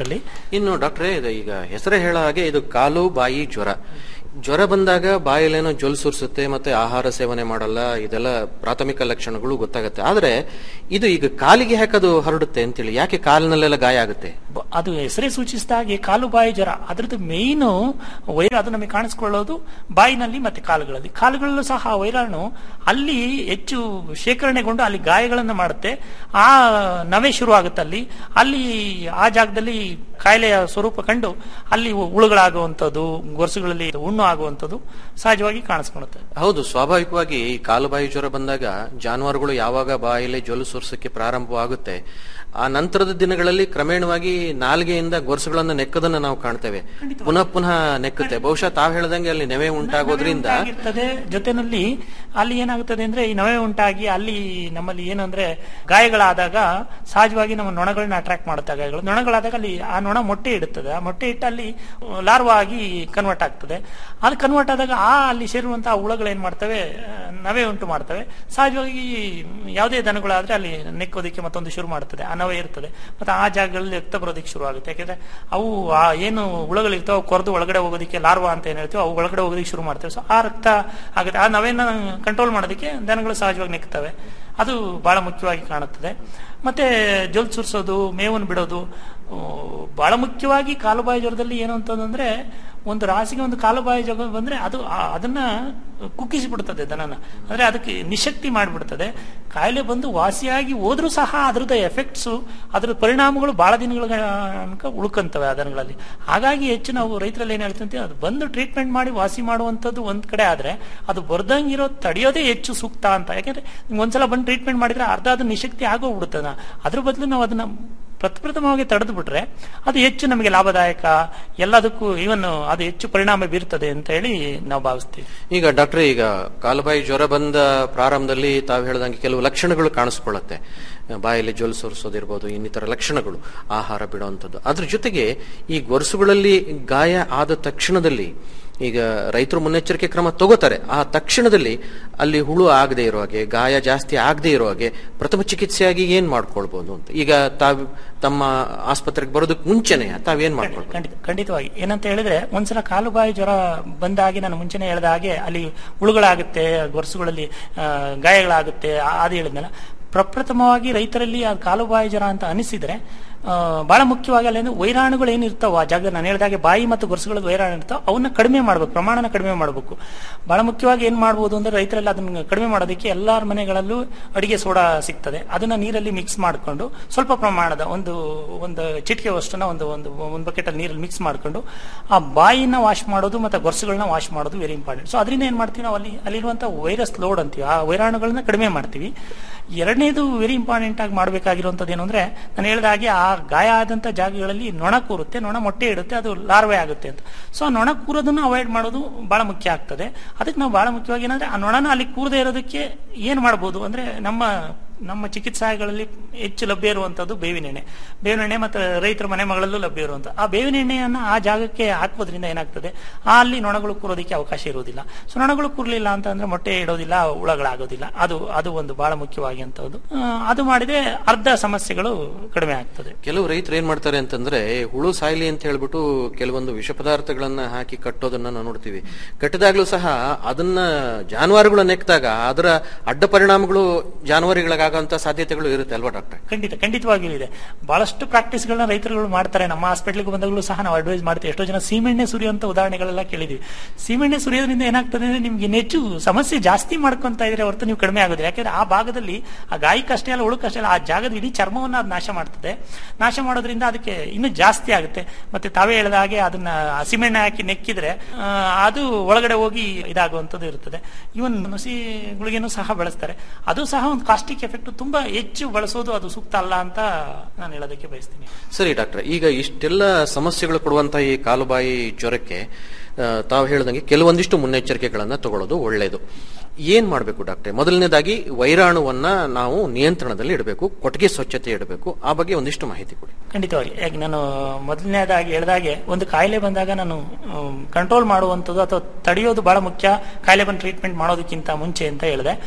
ಇನ್ನು ಡಾಕ್ಟ್ರೇ ಇದು ಈಗ ಹೆಸರೇ ಹೇಳೋ ಹಾಗೆ ಇದು ಕಾಲು ಬಾಯಿ ಜ್ವರ ಜ್ವರ ಬಂದಾಗ ಬಾಯಲ್ಲೇನೋ ಜೊಲ್ ಸುರಿಸುತ್ತೆ ಮತ್ತೆ ಆಹಾರ ಸೇವನೆ ಮಾಡಲ್ಲ ಇದೆಲ್ಲ ಪ್ರಾಥಮಿಕ ಲಕ್ಷಣಗಳು ಗೊತ್ತಾಗುತ್ತೆ ಆದ್ರೆ ಇದು ಈಗ ಕಾಲಿಗೆ ಯಾಕದು ಹರಡುತ್ತೆ ಅಂತೇಳಿ ಯಾಕೆ ಕಾಲಿನಲ್ಲೆಲ್ಲ ಗಾಯ ಆಗುತ್ತೆ ಬ- ಅದು ಹೆಸರೇ ಸೂಚಿಸಿದ ಹಾಗೆ ಕಾಲು ಬಾಯಿ ಜ್ವರ ಅದ್ರದ್ದು ಮೇಯ್ನು ವೈರ ಅದು ನಮಗೆ ಕಾಣಿಸ್ಕೊಳ್ಳೋದು ಬಾಯಿನಲ್ಲಿ ಮತ್ತೆ ಕಾಲುಗಳಲ್ಲಿ ಕಾಲುಗಳಲ್ಲೂ ಸಹ ಆ ವೈರಾಣು ಅಲ್ಲಿ ಹೆಚ್ಚು ಶೇಖರಣೆಗೊಂಡು ಅಲ್ಲಿ ಗಾಯಗಳನ್ನು ಮಾಡುತ್ತೆ ಆ ನವೆ ಶುರು ಆಗುತ್ತೆ ಅಲ್ಲಿ ಅಲ್ಲಿ ಆ ಜಾಗದಲ್ಲಿ ಕಾಯಿಲೆಯ ಸ್ವರೂಪ ಕಂಡು ಅಲ್ಲಿ ಹುಳುಗಳಾಗುವಂಥದ್ದು ಗೊರಸುಗಳಲ್ಲಿ ಹುಣ್ಣು ಆಗುವಂಥದ್ದು ಸಹಜವಾಗಿ ಕಾಣಿಸ್ಕೊಳ್ಳುತ್ತೆ ಹೌದು ಸ್ವಾಭಾವಿಕವಾಗಿ ಈ ಕಾಲುಬಾಯಿ ಜ್ವರ ಬಂದಾಗ ಜಾನುವಾರುಗಳು ಯಾವಾಗ ಬಾಯಲ್ಲಿ ಜೊಲು ಸುರಿಸಕ್ಕೆ ಪ್ರಾರಂಭವಾಗುತ್ತೆ ಆ ನಂತರದ ದಿನಗಳಲ್ಲಿ ಕ್ರಮೇಣವಾಗಿ ನಾಲಿಗೆಯಿಂದ ಗೊರಸುಗಳನ್ನ ನೆಕ್ಕದನ್ನ ನಾವು ಕಾಣ್ತೇವೆ ಪುನಃ ಪುನಃ ನೆಕ್ಕುತ್ತೆ ಬಹುಶಃ ತಾವ್ ಹೇಳ್ದಂಗೆ ಅಲ್ಲಿ ನೆವೆ ಉಂಟಾಗೋದ್ರಿಂದ ಆಗಿರ್ತದೆ ಜೊತೆನಲ್ಲಿ ಅಲ್ಲಿ ಏನಾಗುತ್ತದೆ ಅಂದ್ರೆ ಈ ನವೆ ಉಂಟಾಗಿ ಅಲ್ಲಿ ನಮ್ಮಲ್ಲಿ ಏನಂದ್ರೆ ಗಾಯಗಳಾದಾಗ ಸಹಜವಾಗಿ ನಮ್ಮ ನೊಣಗಳನ್ನ ಅಟ್ರಾಕ್ಟ್ ಮಾಡುತ್ತೆ ಆ ಗಾಯಗಳು ನೊಣಗಳಾದಾಗ ಅಲ್ಲಿ ಆ ನೊಣ ಮೊಟ್ಟೆ ಇಡುತ್ತದೆ ಆ ಮೊಟ್ಟೆ ಇಟ್ಟು ಅಲ್ಲಿ ಲಾರ್ವಾ ಆಗಿ ಕನ್ವರ್ಟ್ ಆಗ್ತದೆ ಅಲ್ಲಿ ಕನ್ವರ್ಟ್ ಆದಾಗ ಆ ಅಲ್ಲಿ ಸೇರುವಂತಹ ಹುಳಗಳು ಏನ್ ಮಾಡ್ತವೆ ಆ, ನವೆ ಉಂಟು ಮಾಡ್ತವೆ ಸಹಜವಾಗಿ ಯಾವುದೇ ದನಗಳಾದ್ರೆ ಅಲ್ಲಿ ನೆಕ್ಕೋದಕ್ಕೆ ಮತ್ತೊಂದು ಶುರು ಮಾಡ್ತದೆ ಆ ನವೆ ಇರ್ತದೆ ಮತ್ತೆ ಆ ಜಾಗಗಳಲ್ಲಿ ರಕ್ತ ಬರೋದಕ್ಕೆ ಶುರು ಆಗುತ್ತೆ ಯಾಕಂದ್ರೆ ಅವು ಆ ಏನು ಹುಳಗಳು ಇರ್ತಾವೆ ಕೊರೆದು ಒಳಗಡೆ ಹೋಗೋದಕ್ಕೆ ಲಾರ್ವಾ ಅಂತ ಏನ್ ಹೇಳ್ತೀವಿ ಅವು ಒಳಗಡೆ ಹೋಗೋದಕ್ಕೆ ಶುರು ಮಾಡ್ತವೆ ಸೊ ಆ ರಕ್ತ ಆಗುತ್ತೆ ಆ ನವೆನ ಕಂಟ್ರೋಲ್ ಮಾಡೋದಕ್ಕೆ ದನಗಳು ಸಹಜವಾಗಿ ನೆಕ್ತವೆ ಅದು ಬಹಳ ಮುಖ್ಯವಾಗಿ ಕಾಣುತ್ತದೆ ಮತ್ತೆ ಜೊಲ್ ಸುರಿಸೋದು ಮೇವನ್ನು ಬಿಡೋದು ಆ, ಬಹಳ ಮುಖ್ಯವಾಗಿ ಕಾಲುಬಾಯಿ ಜ್ವರದಲ್ಲಿ ಏನು ಅಂತಂದ್ರೆ ಒಂದು ರಾಸಿಗೆ ಒಂದು ಕಾಲುಬಾಯಿ ಜ್ವರ ಬಂದ್ರೆ ಅದು ಆ- ಅದನ್ನ ಕುಗ್ಗಿಸಿ ಬಿಡ್ತದೆ ದನನ ಅಂದ್ರೆ ಅದಕ್ಕೆ ನಿಶಕ್ತಿ ಮಾಡಿಬಿಡ್ತದೆ ಕಾಯಿಲೆ ಬಂದು ವಾಸಿಯಾಗಿ ಹೋದ್ರೂ ಸಹ ಅದ್ರದ್ದು ಎಫೆಕ್ಟ್ಸ್ ಅದ್ರ ಪರಿಣಾಮಗಳು ಬಹಳ ದಿನಗಳ ತನಕ ಉಳ್ಕಂತವೆ ಆ ದನಗಳಲ್ಲಿ ಹಾಗಾಗಿ ಹೆಚ್ಚು ನಾವು ರೈತರಲ್ಲಿ ಏನ್ ಹೇಳ್ತಂತೆ ಅದು ಬಂದು ಟ್ರೀಟ್ಮೆಂಟ್ ಮಾಡಿ ವಾಸಿ ಮಾಡುವಂತದ್ದು ಒಂದ್ ಕಡೆ ಆದ್ರೆ ಅದು ಬರ್ದಂಗಿರೋ ತಡೆಯೋದೇ ಹೆಚ್ಚು ಸೂಕ್ತ ಅಂತ ಯಾಕಂದ್ರೆ ನಿಮ್ಗೆ ಒಂದ್ಸಲ ಬಂದು ಟ್ರೀಟ್ಮೆಂಟ್ ಮಾಡಿದ್ರೆ ಅರ್ಧ ಅದು ನಿಶಕ್ತಿ ಆಗೋಗ್ಬಿಡುತ್ತೆ ಅದ್ರ ಬದಲು ನಾವು ಅದನ್ನ ಪ್ರಪ್ರಥಮವಾಗಿ ತಡೆದು ಬಿಟ್ರೆ ಅದು ಹೆಚ್ಚು ನಮಗೆ ಲಾಭದಾಯಕ ಎಲ್ಲದಕ್ಕೂ ಇವನ್ ಅದು ಹೆಚ್ಚು ಪರಿಣಾಮ ಬೀರ್ತದೆ ಅಂತ ಹೇಳಿ ನಾವು ಭಾವಿಸ್ತೀವಿ ಈಗ ಡಾಕ್ಟ್ರೆ ಈಗ ಕಾಲುಬಾಯಿ ಜ್ವರ ಬಂದ ಪ್ರಾರಂಭದಲ್ಲಿ ತಾವು ಹೇಳ್ದಂಗೆ ಕೆಲವು ಲಕ್ಷಣಗಳು ಕಾಣಿಸ್ಕೊಳ್ಳುತ್ತೆ ಬಾಯಲ್ಲಿ ಜೊಲ್ ಸುರಿಸೋದಿರ್ಬೋದು ಇನ್ನಿತರ ಲಕ್ಷಣಗಳು ಆಹಾರ ಬಿಡುವಂಥದ್ದು ಅದ್ರ ಜೊತೆಗೆ ಈ ಗೊರಸುಗಳಲ್ಲಿ ಗಾಯ ಆದ ತಕ್ಷಣದಲ್ಲಿ ಈಗ ರೈತರು ಮುನ್ನೆಚ್ಚರಿಕೆ ಕ್ರಮ ತಗೋತಾರೆ ಆ ತಕ್ಷಣದಲ್ಲಿ ಅಲ್ಲಿ ಹುಳು ಆಗದೆ ಇರೋ ಹಾಗೆ ಗಾಯ ಜಾಸ್ತಿ ಆಗದೆ ಇರೋ ಹಾಗೆ ಪ್ರಥಮ ಚಿಕಿತ್ಸೆಯಾಗಿ ಏನ್ ಮಾಡ್ಕೊಳ್ಬಹುದು ಅಂತ ಈಗ ತಾವ್ ತಮ್ಮ ಆಸ್ಪತ್ರೆಗೆ ಬರೋದಕ್ಕೆ ಮುಂಚೆನೆ ತಾವೇನ್ ಮಾಡ್ಕೊಳ್ಬೋದು ಖಂಡಿತ ಖಂಡಿತವಾಗಿ ಏನಂತ ಹೇಳಿದ್ರೆ ಒಂದ್ಸಲ ಕಾಲು ಬಾಯಿ ಜ್ವರ ಬಂದಾಗಿ ನಾನು ಮುಂಚೆನೆ ಹೇಳಿದ ಹಾಗೆ ಅಲ್ಲಿ ಹುಳುಗಳಾಗುತ್ತೆ ಗೊರಸುಗಳಲ್ಲಿ ಆ, ಗಾಯಗಳಾಗುತ್ತೆ ಆ- ಅದು ಹೇಳಿದ್ನಲ್ಲ ಪ್ರಪ್ರಥಮವಾಗಿ ರೈತರಲ್ಲಿ ಆ ಕಾಲು ಬಾಯಿ ಜ್ವರ ಅಂತ ಅನಿಸಿದ್ರೆ ಆ, ಬಹಳ ಮುಖ್ಯವಾಗಿ ಅಲ್ಲಿ ವೈರಾಣುಗಳು ಏನಿರ್ತಾವ ಆ ಜಾಗ ನಾನು ಹೇಳಿದಾಗೆ ಬಾಯಿ ಮತ್ತು ಗೊರಸುಗಳಿಗೆ ವೈರಾಣು ಇರ್ತಾವ ಅವನ್ನ ಕಡಿಮೆ ಮಾಡ್ಬೇಕು ಪ್ರಮಾಣನ ಕಡಿಮೆ ಮಾಡಬೇಕು ಬಹಳ ಮುಖ್ಯವಾಗಿ ಏನ್ ಮಾಡ್ಬೋದು ಅಂದ್ರೆ ರೈತರೆಲ್ಲ ಅದನ್ನ ಕಡಿಮೆ ಮಾಡೋದಕ್ಕೆ ಎಲ್ಲಾರ ಮನೆಗಳಲ್ಲೂ ಅಡಿಗೆ ಸೋಡಾ ಸಿಗ್ತದೆ ಅದನ್ನ ನೀರಲ್ಲಿ ಮಿಕ್ಸ್ ಮಾಡಿಕೊಂಡು ಸ್ವಲ್ಪ ಪ್ರಮಾಣದ ಒಂದು ಒಂದು ಚಿಟಿಕೆ ಅಷ್ಟನ್ನ ಒಂದು ಒಂದು ಒಂದು ಬಕೆಟ್ ಅಲ್ಲಿ ನೀರಲ್ಲಿ ಮಿಕ್ಸ್ ಮಾಡ್ಕೊಂಡು ಆ ಬಾಯಿನ ವಾಶ್ ಮಾಡೋದು ಮತ್ತೆ ಗೊರಸುಗಳನ್ನ ವಾಶ್ ಮಾಡೋದು ವೆರಿ ಇಂಪಾರ್ಟೆಂಟ್ ಸೊ ಅದರಿಂದ ಏನ್ ಮಾಡ್ತೀವಿ ನಾವು ಅಲ್ಲಿ ಅಲ್ಲಿರುವಂತ ವೈರಸ್ ಲೋಡ್ ಅಂತೀವಿ ಆ ವೈರಾಣುಗಳನ್ನ ಕಡಿಮೆ ಮಾಡ್ತೀವಿ ಎರಡನೇದು ವೆರಿ ಇಂಪಾರ್ಟೆಂಟ್ ಆಗಿ ಮಾಡಬೇಕಾಗಿರುವಂತದ್ದು ಏನು ಅಂದ್ರೆ ನಾನು ಹೇಳಿದ ಹಾಗೆ ಆ ಗಾಯ ಆದಂತ ಜಾಗಗಳಲ್ಲಿ ನೊಣ ಕೂರುತ್ತೆ ನೊಣ ಮೊಟ್ಟೆ ಇಡುತ್ತೆ ಅದು ಲಾರ್ವೆ ಆಗುತ್ತೆ ಅಂತ ಸೊ ಆ ನೊಣ ಕೂರೋದನ್ನ ಅವಾಯ್ಡ್ ಮಾಡೋದು ಬಹಳ ಮುಖ್ಯ ಆಗ್ತದೆ ಅದಕ್ಕೆ ನಾವು ಬಹಳ ಮುಖ್ಯವಾಗಿ ಏನಂದ್ರೆ ಆ ನೊಣನ ಅಲ್ಲಿ ಕೂರದೇ ಇರೋದಕ್ಕೆ ಏನ್ ಮಾಡ್ಬೋದು ಅಂದ್ರೆ ನಮ್ಮ ನಮ್ಮ ಚಿಕಿತ್ಸಾಲಯಗಳಲ್ಲಿ ಹೆಚ್ಚು ಲಭ್ಯ ಇರುವಂತದ್ದು ಬೇವಿನ ಎಣ್ಣೆ ಬೇವಿನ ಎಣ್ಣೆ ಮತ್ತು ರೈತರ ಮನೆ ಮಗಳಲ್ಲೂ ಲಭ್ಯ ಇರುವಂತ ಆ ಬೇವಿನ ಎಣ್ಣೆಯನ್ನ ಆ ಜಾಗಕ್ಕೆ ಹಾಕೋದ್ರಿಂದ ಏನಾಗ್ತದೆ ಆ ಅಲ್ಲಿ ನೊಣಗಳು ಕೂರೋದಕ್ಕೆ ಅವಕಾಶ ಇರುವುದಿಲ್ಲ ಸೊ ನೊಣಗಳು ಕೂರ್ಲಿಲ್ಲ ಅಂತ ಅಂದ್ರೆ ಮೊಟ್ಟೆ ಇಡೋದಿಲ್ಲ ಹುಳಗಳಾಗೋದಿಲ್ಲ ಅದು ಅದು ಒಂದು ಬಹಳ ಮುಖ್ಯವಾಗಿ ಅಂತದ್ದು ಆ, ಅದು ಮಾಡಿದ್ರೆ ಅರ್ಧ ಸಮಸ್ಯೆಗಳು ಕಡಿಮೆ ಆಗ್ತದೆ ಕೆಲವು ರೈತರು ಏನ್ ಮಾಡ್ತಾರೆ ಅಂತಂದ್ರೆ ಹುಳು ಸಾಯ್ಲಿ ಅಂತ ಹೇಳ್ಬಿಟ್ಟು ಕೆಲವೊಂದು ವಿಷ ಪದಾರ್ಥಗಳನ್ನ ಹಾಕಿ ಕಟ್ಟೋದನ್ನ ನಾವು ನೋಡ್ತೀವಿ ಕಟ್ಟಿದಾಗ್ಲೂ ಸಹ ಅದನ್ನ ಜಾನುವಾರುಗಳು ನೆಕ್ಕಿದಾಗ ಅದರ ಅಡ್ಡ ಪರಿಣಾಮಗಳು ಜಾನುವಾರುಗಳಿಗಾಗುವಂತ ಸಾಧ್ಯತೆಗಳು ಇರುತ್ತೆ ಅಲ್ವಾ ಡಾಕ್ಟರ್ ಖಂಡಿತ ಖಂಡಿತವಾಗಿಯೂ ಇದೆ ಬಹಳಷ್ಟು ಪ್ರಾಕ್ಟೀಸ್ಗಳನ್ನ ರೈತರುಗಳು ಮಾಡ್ತಾರೆ ನಮ್ಮ ಹಾಸ್ಪಿಟ್ಲಿಗೆ ಬಂದಾಗಲೂ ಸಹ ನಾವು ಅಡ್ವೈಸ್ ಮಾಡ್ತೀವಿ ಎಷ್ಟೋ ಜನ ಸೀಮೆಣ್ಣೆ ಸುರಿಯುವಂತ ಉದಾಹರಣೆಗಳೆಲ್ಲ ಕೇಳಿದ್ವಿ ಸೀಮೆಣ್ಣೆ ಸುರಿಯೋದ್ರಿಂದ ಏನಾಗ್ತದೆ ಅಂದ್ರೆ ನಿಮ್ಗೆ ಇನ್ನು ಹೆಚ್ಚು ಸಮಸ್ಯೆ ಜಾಸ್ತಿ ಮಾಡ್ಕೊಂತ ಇದ್ರೆ ಹೊರತು ನೀವು ಕಡಿಮೆ ಆಗೋದಿಲ್ಲ ಯಾಕಂದ್ರೆ ಆ ಭಾಗದಲ್ಲಿ ಆ ಗಾಯಕ್ಕಷ್ಟೇ ಅಲ್ಲ ಉಳುಕಷ್ಟೇ ಅಲ್ಲ ಆ ಜಾಗದ ಇಡೀ ಚರ್ಮವನ್ನ ಅದು ನಾಶ ಮಾಡ್ತದೆ ನಾಶ ಮಾಡೋದ್ರಿಂದ ಅದಕ್ಕೆ ಇನ್ನೂ ಜಾಸ್ತಿ ಆಗುತ್ತೆ ಮತ್ತೆ ತಾವೇ ಹೇಳಿದ ಹಾಗೆ ಅದನ್ನ ಹಸಿಮೆಣ್ಣೆ ಹಾಕಿ ನೆಕ್ಕಿದ್ರೆ ಆ, ಅದು ಒಳಗಡೆ ಹೋಗಿ ಇದಾಗುವಂತದ್ದು ಇರುತ್ತದೆ ಇವನ್ ನುಸಿಗಳಿಗೇನು ಸಹ ಬಳಸ್ತಾರೆ ಅದು ಸಹ ಒಂದು ಕಾಸ್ಟಿಕ್ ಎಫೆಕ್ಟ್ ತುಂಬಾ ಹೆಚ್ಚು ಬಳಸೋದು ಅದು ಸೂಕ್ತ ಅಲ್ಲ ಅಂತ ನಾನು ಹೇಳೋದಕ್ಕೆ ಬಯಸ್ತೀನಿ ಸರಿ ಡಾಕ್ಟರ್ ಈಗ ಇಷ್ಟೆಲ್ಲ ಸಮಸ್ಯೆಗಳು ಕೊಡುವಂತ ಈ ಕಾಲುಬಾಯಿ ಜ್ವರಕ್ಕೆ ಆ, ತಾವು ಹೇಳ್ದಂಗೆ ಕೆಲವೊಂದಿಷ್ಟು ಮುನ್ನೆಚ್ಚರಿಕೆಗಳನ್ನ ತಗೊಳ್ಳೋದು ಒಳ್ಳೆಯದು ಏನ್ ಮಾಡಬೇಕು ಡಾಕ್ಟ್ರೆ ಮೊದಲನೇದಾಗಿ ವೈರಾಣುವನ್ನ ನಾವು ನಿಯಂತ್ರಣದಲ್ಲಿ ಇಡಬೇಕು ಕೊಟ್ಟಿಗೆ ಸ್ವಚ್ಛತೆ ಇಡಬೇಕು ಆ ಬಗ್ಗೆ ಒಂದಿಷ್ಟು ಮಾಹಿತಿ ಕೊಡಿ ಖಂಡಿತವಾಗಿ ಯಾಕೆ ನಾನು ಮೊದಲನೇದಾಗಿ ಹೇಳಿದಾಗೆ ಒಂದು ಕಾಯಿಲೆ ಬಂದಾಗ ನಾನು ಕಂಟ್ರೋಲ್ ಮಾಡುವಂಥದ್ದು ಅಥವಾ ತಡೆಯೋದು ಬಹಳ ಮುಖ್ಯ ಕಾಯಿಲೆ ಬಂದು ಟ್ರೀಟ್ಮೆಂಟ್ ಮಾಡೋದಕ್ಕಿಂತ ಮುಂಚೆ ಅಂತ ಹೇಳಿದೆ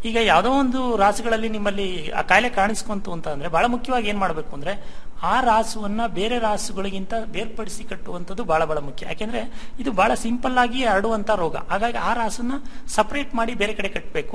ಈಗ ಯಾವುದೋ ಒಂದು ರಾಸುಗಳಲ್ಲಿ ನಿಮ್ಮಲ್ಲಿ ಆ ಕಾಯಿಲೆ ಕಾಣಿಸ್ಕೊಂತು ಅಂತ ಅಂದ್ರೆ ಬಹಳ ಮುಖ್ಯವಾಗಿ ಏನ್ ಮಾಡಬೇಕು ಅಂದ್ರೆ ಆ ರಾಸುವನ್ನ ಬೇರೆ ರಾಸುಗಳಿಗಿಂತ ಬೇರ್ಪಡಿಸಿ ಕಟ್ಟುವಂಥದ್ದು ಬಹಳ ಬಹಳ ಮುಖ್ಯ ಯಾಕೆಂದ್ರೆ ಇದು ಬಹಳ ಸಿಂಪಲ್ ಆಗಿ ಹರಡುವಂತ ರೋಗ ಹಾಗಾಗಿ ಆ ರಾಸನ್ನ ಸಪರೇಟ್ ಮಾಡಿ ಬೇರೆ ಕಡೆ ಕಟ್ಟಬೇಕು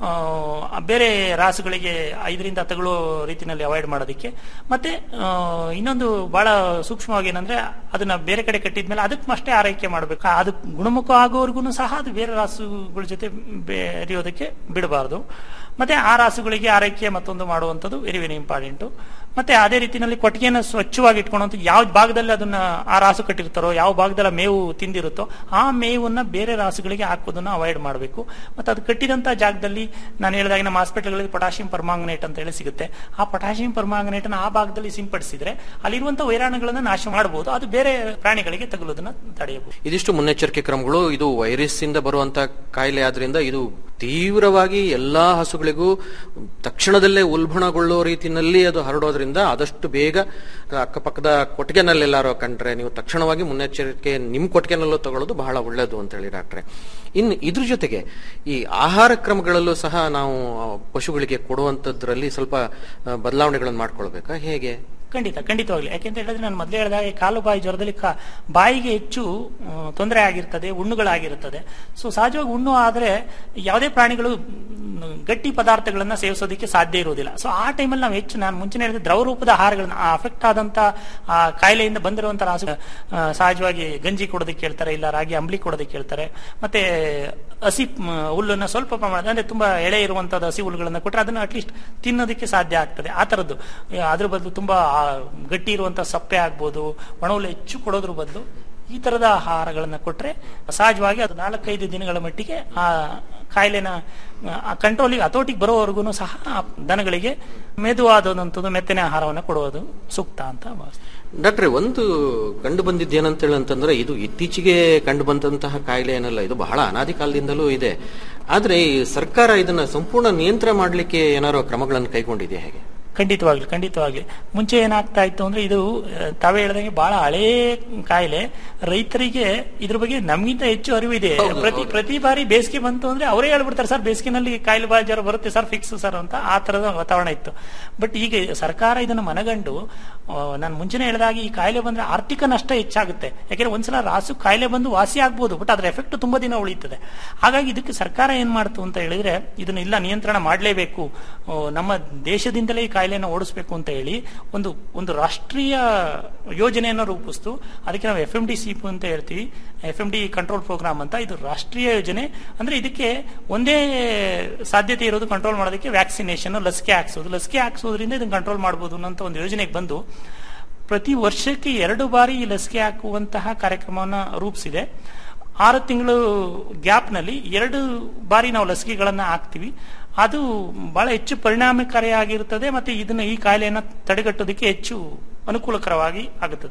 ಬೇರೆ ರಾಸುಗಳಿಗೆ ಇದರಿಂದ ತಗೊಳ್ಳೋ ರೀತಿಯಲ್ಲಿ ಅವಾಯ್ಡ್ ಮಾಡೋದಕ್ಕೆ ಮತ್ತೆ ಆ, ಇನ್ನೊಂದು ಬಹಳ ಸೂಕ್ಷ್ಮವಾಗಿ ಏನಂದ್ರೆ ಅದನ್ನ ಬೇರೆ ಕಡೆ ಕಟ್ಟಿದ್ಮೇಲೆ ಅದಕ್ಕೆ ಅಷ್ಟೇ ಆರೈಕೆ ಮಾಡಬೇಕು ಅದು ಗುಣಮುಖ ಆಗೋವರೆಗೂ ಸಹ ಅದು ಬೇರೆ ರಾಸುಗಳ ಜೊತೆ ಬೆರೆಯೋದಕ್ಕೆ ಬಿಡಬಾರದು ಮತ್ತೆ ಆ ರಾಸುಗಳಿಗೆ ಆರೈಕೆ ಮತ್ತೊಂದು ಮಾಡುವಂಥದ್ದು ವೆರಿ ವೆರಿ ಇಂಪಾರ್ಟೆಂಟ್ ಮತ್ತೆ ಅದೇ ರೀತಿಯಲ್ಲಿ ಕೊಟ್ಟಿಗೆಯನ್ನು ಸ್ವಚ್ಛವಾಗಿ ಇಟ್ಕೊಳ್ಳುವಂಥ ಯಾವ ಭಾಗದಲ್ಲಿ ಅದನ್ನ ಆ ರಾಸು ಕಟ್ಟಿರ್ತಾರೋ ಯಾವ ಭಾಗದಲ್ಲಿ ಆ ಮೇವು ತಿಂದಿರುತ್ತೋ ಆ ಮೇವನ್ನ ಬೇರೆ ರಾಸುಗಳಿಗೆ ಹಾಕೋದನ್ನ ಅವಾಯ್ಡ್ ಮಾಡಬೇಕು ಮತ್ತೆ ಅದು ಕಟ್ಟಿದಂತ ಜಾಗದಲ್ಲಿ ನಾನು ಹೇಳಿದಾಗ ನಮ್ಮ ಹಾಸ್ಪಿಟಲ್ಗಳಲ್ಲಿ ಪೊಟಾಷಿಯಂ ಪರ್ಮಾಂಗನೇಟ್ ಅಂತ ಹೇಳಿ ಸಿಗುತ್ತೆ ಆ ಪೊಟಾಷಿಯಂ ಪರ್ಮಾಂಗನೇಟ್ ಆ ಭಾಗದಲ್ಲಿ ಸಿಂಪಡಿಸಿದ್ರೆ ಅಲ್ಲಿರುವಂತಹ ವೈರಾಣುಗಳನ್ನ ನಾಶ ಮಾಡಬಹುದು ಅದು ಬೇರೆ ಪ್ರಾಣಿಗಳಿಗೆ ತಗುಲೋದನ್ನ ತಡೆಯಬಹುದು ಇದಿಷ್ಟು ಮುನ್ನೆಚ್ಚರಿಕೆ ಕ್ರಮಗಳು ಇದು ವೈರಸ್ ಇಂದ ಬರುವಂತ ಕಾಯಿಲೆ ಆದ್ರಿಂದ ಇದು ತೀವ್ರವಾಗಿ ಎಲ್ಲಾ ಹಸುಗಳಿಗೂ ತಕ್ಷಣದಲ್ಲೇ ಉಲ್ಬಣಗೊಳ್ಳೋ ರೀತಿಯಲ್ಲಿ ಅದು ಹರಡೋದ್ರಿಂದ ಆದಷ್ಟು ಬೇಗ ಅಕ್ಕಪಕ್ಕದ ಕೊಟ್ಟಿಗೆನಲ್ಲೆಲ್ಲಾರೋ ಕಂಡ್ರೆ ನೀವು ತಕ್ಷಣವಾಗಿ ಮುನ್ನೆಚ್ಚರಿಕೆ ನಿಮ್ ಕೊಟ್ಟಿಗೆನಲ್ಲೂ ತಗೊಳ್ಳೋದು ಬಹಳ ಒಳ್ಳೆಯದು ಅಂತ ಹೇಳಿ ಡಾಕ್ಟ್ರೆ ಇನ್ನು ಇದ್ರ ಜೊತೆಗೆ ಈ ಆಹಾರ ಕ್ರಮಗಳಲ್ಲೂ ಸಹ ನಾವು ಪಶುಗಳಿಗೆ ಕೊಡುವಂತದ್ರಲ್ಲಿ ಸ್ವಲ್ಪ ಆ, ಬದಲಾವಣೆಗಳನ್ನು ಮಾಡ್ಕೊಳ್ಬೇಕಾ ಹೇಗೆ ಖಂಡಿತ ಖಂಡಿತವಾಗ್ಲಿ ಯಾಕೆಂತ ಹೇಳಿದ್ರೆ ನಾನು ಮೊದಲೇ ಹೇಳಿದಾಗ ಈ ಕಾಲು ಬಾಯಿ ಜ್ವರದಲ್ಲಿ ಕಾ- ಬಾಯಿಗೆ ಹೆಚ್ಚು ಆ, ತೊಂದರೆ ಆಗಿರ್ತದೆ ಹುಣ್ಣುಗಳಾಗಿರುತ್ತದೆ ಸೊ ಸಹಜವಾಗಿ ಹುಣ್ಣು ಆದ್ರೆ ಯಾವುದೇ ಪ್ರಾಣಿಗಳು ಮ್, ಗಟ್ಟಿ ಪದಾರ್ಥಗಳನ್ನ ಸೇವಿಸೋದಕ್ಕೆ ಸಾಧ್ಯ ಇರುವುದಿಲ್ಲ ಸೊ ಆ ಟೈಮಲ್ಲಿ ನಾವು ಹೆಚ್ಚು ನಾನು ಮುಂಚೆ ಹೇಳಿದ ದ್ರವ ರೂಪದ ಆಹಾರಗಳನ್ನ ಅಫೆಕ್ಟ್ ಆದಂತ ಆ ಕಾಯಿಲೆಯಿಂದ ಬಂದಿರುವಂತ ರಾಸು ಆ, ಸಹಜವಾಗಿ ಗಂಜಿ ಕೊಡೋದಕ್ಕೆ ಹೇಳ್ತಾರೆ ಇಲ್ಲ ರಾಗಿ ಅಂಬ್ಲಿ ಕೊಡೋದಕ್ಕೆ ಹೇಳ್ತಾರೆ ಮತ್ತೆ ಹಸಿ ಮ್, ಹುಲ್ಲನ್ನ ಸ್ವಲ್ಪ ಪ್ರಮಾಣದ ಅಂದ್ರೆ ತುಂಬಾ ಎಳೆ ಇರುವಂತದ್ದು ಹಸಿ ಹುಲ್ಲುಗಳನ್ನ ಕೊಟ್ಟರೆ ಅದನ್ನ ಅಟ್ಲೀಸ್ಟ್ ತಿನ್ನೋದಕ್ಕೆ ಸಾಧ್ಯ ಆಗ್ತದೆ ಆ ತರದ್ದು ಆ, ಅದ್ರ ಬದಲು ತುಂಬಾ ಆ, ಗಟ್ಟಿ ಇರುವಂತ ಸಪ್ಪೆ ಆಗ್ಬೋದು ಒಣ ಹುಲ್ಲು ಹೆಚ್ಚು ಕೊಡೋದ್ರ ಬದಲು ಈ ತರದ ಆಹಾರಗಳನ್ನ ಕೊಟ್ರೆ ಸಹಜವಾಗಿ ಅದು ನಾಲ್ಕೈದು ದಿನಗಳ ಮಟ್ಟಿಗೆ ಆ ಕಾಯಿಲೆನ ಕಂಟ್ರೋಲಿಗೆ ಹತೋಟಿಗೆ ಬರೋವರೆಗೂ ಸಹ ಆ ದನಗಳಿಗೆ ಮೆದುವಾದಂಥದ್ದು ಮೆತ್ತನೆ ಆಹಾರವನ್ನು ಕೊಡುವುದು ಸೂಕ್ತ ಅಂತ ಭಾವಿಸ್ತೀನಿ ಡಾಕ್ಟ್ರೆ ಒಂದು ಕಂಡು ಬಂದಿದ್ದೇನಂತೇಳಿ ಅಂತಂದ್ರೆ ಇದು ಇತ್ತೀಚೆಗೆ ಕಂಡು ಬಂದಂತಹ ಕಾಯಿಲೆ ಏನಲ್ಲ ಇದು ಬಹಳ ಅನಾದಿ ಕಾಲದಿಂದಲೂ ಇದೆ ಆದ್ರೆ ಈ ಸರ್ಕಾರ ಇದನ್ನ ಸಂಪೂರ್ಣ ನಿಯಂತ್ರಣ ಮಾಡಲಿಕ್ಕೆ ಏನಾರೋ ಕ್ರಮಗಳನ್ನು ಕೈಗೊಂಡಿದೆಯಾ ಹೇಗೆ ಖಂಡಿತವಾಗ್ಲಿ ಖಂಡಿತವಾಗ್ಲಿ ಮುಂಚೆ ಏನಾಗ್ತಾ ಇತ್ತು ಅಂದ್ರೆ ಇದು ಆ, ತಾವೇ ಹೇಳ್ದಂಗೆ ಬಹಳ ಹಳೇ ಕಾಯಿಲೆ ರೈತರಿಗೆ ಇದ್ರ ಬಗ್ಗೆ ನಮ್ಗಿಂತ ಹೆಚ್ಚು ಅರಿವಿದೆ ಪ್ರತಿ ಪ್ರತಿ ಬಾರಿ ಬೇಸಿಗೆ ಬಂತು ಅಂದ್ರೆ ಅವರೇ ಹೇಳ್ಬಿಡ್ತಾರೆ ಸರ್ ಬೇಸಿಗೆನಲ್ಲಿ ಕಾಯಿಲೆ ಬಾಯಿ ಜ್ವರ ಬರುತ್ತೆ ಸರ್ ಫಿಕ್ಸ್ ಸರ್ ಅಂತ ಆ ತರದ ವಾತಾವರಣ ಇತ್ತು ಬಟ್ ಈಗ ಸರ್ಕಾರ ಇದನ್ನು ಮನಗಂಡು ನಾನು ಮುಂಚೆನೆ ಹೇಳಿದಾಗ ಈ ಕಾಯಿಲೆ ಬಂದ್ರೆ ಆರ್ಥಿಕ ನಷ್ಟ ಹೆಚ್ಚಾಗುತ್ತೆ ಯಾಕೆಂದ್ರೆ ಒಂದ್ಸಲ ರಾಸು ಕಾಯಿಲೆ ಬಂದು ವಾಸಿ ಆಗ್ಬೋದು ಬಟ್ ಅದ್ರ ಎಫೆಕ್ಟ್ ತುಂಬಾ ದಿನ ಉಳಿಯುತ್ತದೆ ಹಾಗಾಗಿ ಇದಕ್ಕೆ ಸರ್ಕಾರ ಏನ್ ಮಾಡ್ತು ಅಂತ ಹೇಳಿದ್ರೆ ಇದನ್ನ ಇಲ್ಲ ನಿಯಂತ್ರಣ ಮಾಡಲೇಬೇಕು ನಮ್ಮ ದೇಶದಿಂದಲೇ ಈ ಕಾಯಿಲೆಯನ್ನು ಓಡಿಸ್ಬೇಕು ಅಂತ ಹೇಳಿ ಒಂದು ಒಂದು ರಾಷ್ಟ್ರೀಯ ಯೋಜನೆಯನ್ನು ರೂಪಿಸ್ತು ಅದಕ್ಕೆ ನಾವು ಎಫ್ ಎಂ ಡಿ ಸಿಪು ಅಂತ ಹೇಳ್ತೀವಿ F M D control program ಅಂತ ಇದು ರಾಷ್ಟ್ರೀಯ ಯೋಜನೆ ಅಂದ್ರೆ ಇದಕ್ಕೆ ಒಂದೇ ಸಾಧ್ಯತೆ ಇರೋದು ಕಂಟ್ರೋಲ್ ಮಾಡೋದಕ್ಕೆ ವ್ಯಾಕ್ಸಿನೇಷನ್ ಲಸಿಕೆ ಹಾಕ್ಸೋದು ಲಸಿಕೆ ಹಾಕ್ಸೋದ್ರಿಂದ ಇದನ್ನ ಕಂಟ್ರೋಲ್ ಮಾಡಬಹುದು ಅನ್ನೋ ಒಂದು ಯೋಜನೆಗೆ ಬಂದು ಪ್ರತಿ ವರ್ಷಕ್ಕೆ ಎರಡು ಬಾರಿ ಈ ಲಸಿಕೆ ಹಾಕುವಂತಹ ಕಾರ್ಯಕ್ರಮವನ್ನು ರೂಪಿಸಿದೆ ಆರು ತಿಂಗಳು ಗ್ಯಾಪ್ನಲ್ಲಿ ಎರಡು ಬಾರಿ ನಾವು ಲಸಿಕೆಗಳನ್ನ ಹಾಕ್ತಿವಿ ಅದು ಬಹಳ ಹೆಚ್ಚು ಪರಿಣಾಮಕಾರಿಯಾಗಿರುತ್ತದೆ ಮತ್ತೆ ಇದನ್ನ ಈ ಕಾಯಿಲೆಯನ್ನ ತಡೆಗಟ್ಟೋದಕ್ಕೆ ಹೆಚ್ಚು ಅನುಕೂಲಕರವಾಗಿ ಆಗುತ್ತದೆ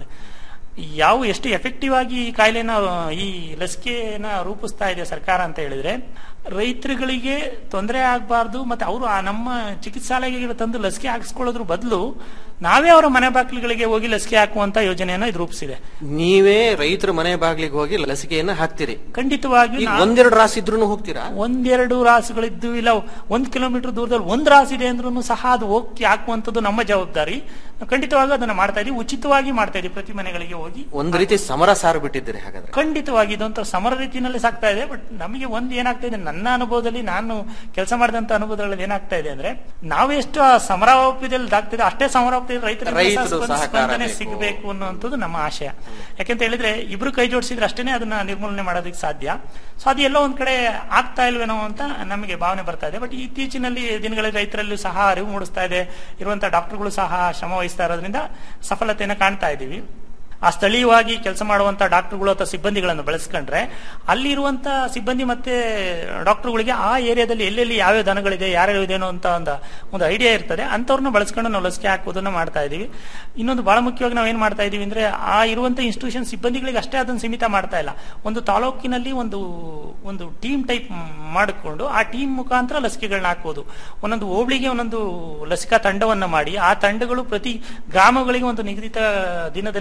ಯಾವ ಎಷ್ಟು ಎಫೆಕ್ಟಿವ್ ಆಗಿ ಈ ಕಾಯಿಲೆನ ಈ ಲಸಿಕೆನ ರೂಪಿಸ್ತಾ ಇದೆ ಸರ್ಕಾರ ಅಂತ ಹೇಳಿದ್ರೆ ರೈತರುಗಳಿಗೆ ತೊಂದರೆ ಆಗಬಾರ್ದು ಮತ್ತೆ ಅವರು ಆ ನಮ್ಮ ಚಿಕಿತ್ಸಾಲಯಗಳಿಗೆ ತಂದು ಲಸಿಕೆ ಹಾಕಿಸ್ಕೊಳ್ಳೋದ್ರ ಬದಲು ನಾವೇ ಅವರ ಮನೆ ಬಾಗಿಲುಗಳಿಗೆ ಹೋಗಿ ಲಸಿಕೆ ಹಾಕುವಂತ ಯೋಜನೆಯನ್ನ ಇದು ರೂಪಿಸಿದೆ ನೀವೇ ರೈತರ ಮನೆ ಬಾಗಿಲಿಗೆ ಹೋಗಿ ಲಸಿಕೆಯನ್ನ ಹಾಕ್ತೀರಿ ಖಂಡಿತವಾಗಿಯೂ ಈಗ ನಾ- ಒಂದೆರಡು ರಾಸಿ ಇದ್ರೂ ಹೋಗ್ತೀರಾ ಒಂದೆರಡು ರಾಸುಗಳಿದ್ದು ಇಲ್ಲ ಒಂದ್ ಕಿಲೋಮೀಟರ್ ದೂರದಲ್ಲಿ ಒಂದ್ ರಾಸು ಇದೆ ಅಂದ್ರೂ ಸಹ ಅದು ಹೋಗಿ ಹಾಕುವಂಥದ್ದು ನಮ್ಮ ಜವಾಬ್ದಾರಿ ಖಂಡಿತವಾಗಿ ಅದನ್ನ ಮಾಡ್ತಾ ಇದೀವಿ ಉಚಿತವಾಗಿ ಮಾಡ್ತಾ ಇದೀವಿ ಪ್ರತಿ ಮನೆಗಳಿಗೆ ಹೋಗಿ ಒಂದ್ ರೀತಿ ಸಮರ ಸಾರು ಬಿಟ್ಟಿದ್ದೀರಿ ಹಾಗಾದ್ರೆ ಖಂಡಿತವಾಗಿ ಇದೊಂಥರ ಸಮರ ರೀತಿಯಲ್ಲಿ ಸಾಕ್ತಾ ಇದೆ ಬಟ್ ನಮಗೆ ಒಂದು ಏನಾಗ್ತಾ ಇದೆ ನನ್ನ ಅನುಭವದಲ್ಲಿ ನಾನು ಕೆಲಸ ಮಾಡಿದಂತ ಅನುಭವದಲ್ಲಿ ಏನಾಗ್ತಾ ಇದೆ ಅಂದ್ರೆ ನಾವು ಎಷ್ಟು ಆ ಸಮರಾವಪ್ಯದಲ್ಲಿ ದಾಗ್ತಿದೆ ಅಷ್ಟೇ ಸಮರಾವಪ್ಯದಲ್ಲಿ ರೈತರಿಗೆ ರೈತರು ಸ್ಪಂದ- ಸಹಕಾರ ಸ್ಪಂದನೆ ಬೇಕು. ಸಿಗಬೇಕು ಅನ್ನುವಂಥದ್ದು ನಮ್ಮ ಆಶಯ ಯಾಕೆಂತ ಹೇಳಿದ್ರೆ ಇಬ್ರು ಕೈ ಜೋಡಿಸಿದ್ರೆ ಅಷ್ಟೇನೆ ಅದನ್ನ ನಿರ್ಮೂಲನೆ ಮಾಡೋದಕ್ಕೆ ಸಾಧ್ಯ ಸೊ ಅದು ಎಲ್ಲೋ ಒಂದ್ ಕಡೆ ಆಗ್ತಾ ಇಲ್ವೇನೋ ಅಂತ ನಮಗೆ ಭಾವನೆ ಬರ್ತಾ ಇದೆ ಬಟ್ ಇತ್ತೀಚಿನಲ್ಲಿ ದಿನಗಳಲ್ಲಿ ರೈತರಲ್ಲೂ ಸಹ ಅರಿವು ಮೂಡಿಸ್ತಾ ಇದೆ ಇರುವಂತಹ ಡಾಕ್ಟರ್ಗಳು ಸಹ ಶ್ರಮ ವಹಿಸ್ತಾ ಇರೋದ್ರಿಂದ ಸಫಲತೆಯನ್ನು ಕಾಣ್ತಾ ಇದ್ದೀವಿ ಆ ಸ್ಥಳೀಯವಾಗಿ ಕೆಲಸ ಮಾಡುವಂತ ಡಾಕ್ಟರ್ಗಳು ಅಥವಾ ಸಿಬ್ಬಂದಿಗಳನ್ನು ಬಳಸ್ಕೊಂಡ್ರೆ ಅಲ್ಲಿರುವಂತ ಸಿಬ್ಬಂದಿ ಮತ್ತೆ ಡಾಕ್ಟರ್ಗಳಿಗೆ ಆ ಏರಿಯಾದಲ್ಲಿ ಎಲ್ಲೆಲ್ಲಿ ಯಾವ್ಯಾವ ದನಗಳಿದೆ ಯಾರ್ಯಾವ ಇದೇನೋ ಅಂತ ಒಂದು ಒಂದು ಐಡಿಯಾ ಇರ್ತದೆ ಅಂತವ್ರನ್ನ ಬಳಸ್ಕೊಂಡು ನಾವು ಲಸಿಕೆ ಹಾಕೋದನ್ನ ಮಾಡ್ತಾ ಇದೀವಿ ಇನ್ನೊಂದು ಬಹಳ ಮುಖ್ಯವಾಗಿ ನಾವು ಏನ್ ಮಾಡ್ತಾ ಇದೀವಿ ಅಂದ್ರೆ ಆ ಇರುವಂತ ಇನ್ಸ್ಟಿಟ್ಯೂಷನ್ ಸಿಬ್ಬಂದಿಗಳಿಗೆ ಅಷ್ಟೇ ಅದನ್ನ ಸೀಮಿತ ಮಾಡ್ತಾ ಇಲ್ಲ ಒಂದು ತಾಲೂಕಿನಲ್ಲಿ ಒಂದು ಒಂದು ಟೀಮ್ ಟೈಪ್ ಮಾಡಿಕೊಂಡು ಆ ಟೀಮ್ ಮುಖಾಂತರ ಲಸಿಕೆಗಳನ್ನ ಹಾಕೋದು ಒಂದೊಂದು ಹೋಬಳಿಗೆ ಒಂದೊಂದು ಲಸಿಕಾ ತಂಡವನ್ನ ಮಾಡಿ ಆ ತಂಡಗಳು ಪ್ರತಿ ಗ್ರಾಮಗಳಿಗೆ ಒಂದು ನಿಗದಿತ ದಿನದಲ್ಲಿ ಭೇಟಿ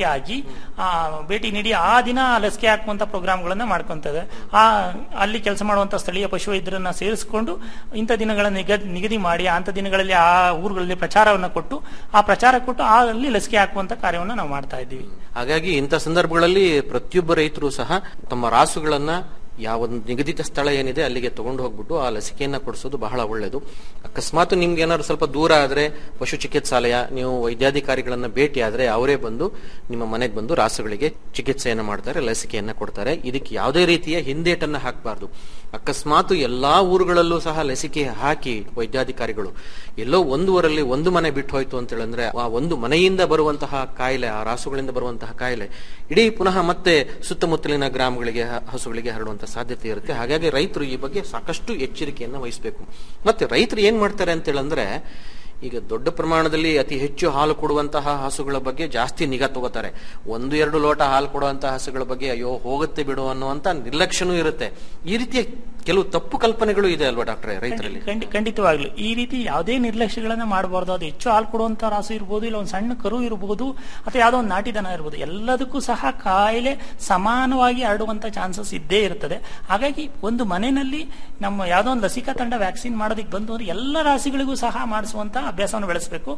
ಭೇಟಿಯಾಗಿ ಆ ಭೇಟಿ ನೀಡಿ ಆ ದಿನ ಲಸಿಕೆ ಹಾಕುವಂತ ಪ್ರೋಗ್ರಾಮ್ಗಳನ್ನ ಮಾಡ್ಕೊಂತದೆ ಆ ಅಲ್ಲಿ ಕೆಲಸ ಮಾಡುವಂತ ಸ್ಥಳೀಯ ಪಶುವೈದ್ಯರನ್ನ ಸೇರಿಸಿಕೊಂಡು ಇಂಥ ದಿನಗಳ ನಿಗದಿ ನಿಗದಿ ಮಾಡಿ ಅಂತ ದಿನಗಳಲ್ಲಿ ಆ ಊರುಗಳಲ್ಲಿ ಪ್ರಚಾರವನ್ನ ಕೊಟ್ಟು ಆ ಪ್ರಚಾರ ಕೊಟ್ಟು ಆ ಅಲ್ಲಿ ಲಸಿಕೆ ಹಾಕುವಂತ ಕಾರ್ಯವನ್ನ ನಾವು ಮಾಡ್ತಾ ಇದ್ದೀವಿ ಹಾಗಾಗಿ ಇಂಥ ಸಂದರ್ಭಗಳಲ್ಲಿ ಪ್ರತಿಯೊಬ್ಬ ರೈತರು ಸಹ ತಮ್ಮ ರಾಸುಗಳನ್ನ ಯಾವ ಒಂದು ನಿಗದಿತ ಸ್ಥಳ ಏನಿದೆ ಅಲ್ಲಿಗೆ ತಗೊಂಡು ಹೋಗ್ಬಿಟ್ಟು ಆ ಲಸಿಕೆಯನ್ನ ಕೊಡಿಸೋದು ಬಹಳ ಒಳ್ಳೆಯದು ಅಕಸ್ಮಾತ್ ನಿಮ್ಗೆ ಏನಾದ್ರು ಸ್ವಲ್ಪ ದೂರ ಆದ್ರೆ ಪಶು ಚಿಕಿತ್ಸಾಲಯ ನೀವು ವೈದ್ಯಾಧಿಕಾರಿಗಳನ್ನ ಭೇಟಿ ಆದ್ರೆ ಅವರೇ ಬಂದು ನಿಮ್ಮ ಮನೆಗೆ ಬಂದು ರಾಸುಗಳಿಗೆ ಚಿಕಿತ್ಸೆಯನ್ನ ಮಾಡ್ತಾರೆ ಲಸಿಕೆಯನ್ನ ಕೊಡ್ತಾರೆ ಇದಕ್ಕೆ ಯಾವುದೇ ರೀತಿಯ ಹಿಂದೇಟನ್ನ ಹಾಕಬಾರ್ದು ಅಕಸ್ಮಾತ್ ಎಲ್ಲಾ ಊರುಗಳಲ್ಲೂ ಸಹ ಲಸಿಕೆ ಹಾಕಿ ವೈದ್ಯಾಧಿಕಾರಿಗಳು ಎಲ್ಲೋ ಒಂದು ಊರಲ್ಲಿ ಒಂದು ಮನೆ ಬಿಟ್ಟು ಹೋಯ್ತು ಅಂತ ಹೇಳಿದ್ರೆ ಆ ಒಂದು ಮನೆಯಿಂದ ಬರುವಂತಹ ಕಾಯಿಲೆ ಆ ರಾಸುಗಳಿಂದ ಬರುವಂತಹ ಕಾಯಿಲೆ ಇಡೀ ಪುನಃ ಮತ್ತೆ ಸುತ್ತಮುತ್ತಲಿನ ಗ್ರಾಮಗಳಿಗೆ ಹ- ಹಸುಗಳಿಗೆ ಹರಡುವಂತ ಸಾಧ್ಯತೆ ಇರುತ್ತೆ ಹಾಗಾಗಿ ರೈತರು ಈ ಬಗ್ಗೆ ಸಾಕಷ್ಟು ಎಚ್ಚರಿಕೆಯನ್ನ ವಹಿಸಬೇಕು ಮತ್ತೆ ರೈತರು ಏನ್ ಮಾಡ್ತಾರೆ ಅಂತ ಹೇಳಂದ್ರೆ ಈಗ ದೊಡ್ಡ ಪ್ರಮಾಣದಲ್ಲಿ ಅತಿ ಹೆಚ್ಚು ಹಾಲು ಕೊಡುವಂತಹ ಹಸುಗಳ ಬಗ್ಗೆ ಜಾಸ್ತಿ ನಿಗಾ ತಗೋತಾರೆ ಒಂದು ಎರಡು ಲೋಟ ಹಾಲು ಕೊಡುವಂತಹ ಹಸುಗಳ ಬಗ್ಗೆ ಅಯ್ಯೋ ಹೋಗುತ್ತೆ ಬಿಡು ಅನ್ನುವಂತ ನಿರ್ಲಕ್ಷ್ಯನೂ ಇರುತ್ತೆ ಈ ರೀತಿಯ ಕೆಲವು ತಪ್ಪು ಕಲ್ಪನೆಗಳು ಇದೆ ಅಲ್ವಾ ಡಾಕ್ಟ್ರೆ ರೈತರಲ್ಲಿ ಖಂಡಿ- ಖಂಡಿತವಾಗ್ಲು ಈ ರೀತಿ ಯಾವುದೇ ನಿರ್ಲಕ್ಷ್ಯಗಳನ್ನ ಮಾಡಬಾರ್ದು ಅದು ಹೆಚ್ಚು ಹಾಲು ಕೊಡುವಂತ ರಾಸು ಇರ್ಬೋದು ಇಲ್ಲ ಒಂದು ಸಣ್ಣ ಕರು ಇರ್ಬೋದು ಅಥವಾ ಯಾವುದೋ ಒಂದು ನಾಟಿ ದನ ಇರ್ಬೋದು ಎಲ್ಲದಕ್ಕೂ ಸಹ ಕಾಯಿಲೆ ಸಮಾನವಾಗಿ ಹರಡುವಂತ ಚಾನ್ಸಸ್ ಇದ್ದೇ ಇರ್ತದೆ ಹಾಗಾಗಿ ಒಂದು ಮನೆಯಲ್ಲಿ ನಮ್ಮ ಯಾವುದೋ ಒಂದು ಲಸಿಕಾ ತಂಡ ವ್ಯಾಕ್ಸಿನ್ ಮಾಡೋದಕ್ಕೆ ಬಂದು ಅಂದ್ರೆ ಎಲ್ಲ ರಾಸಿಗಳಿಗೂ ಸಹ ಮಾಡಿಸುವಂತ ಅಭ್ಯಾಸವನ್ನು ಬೆಳೆಸಬೇಕು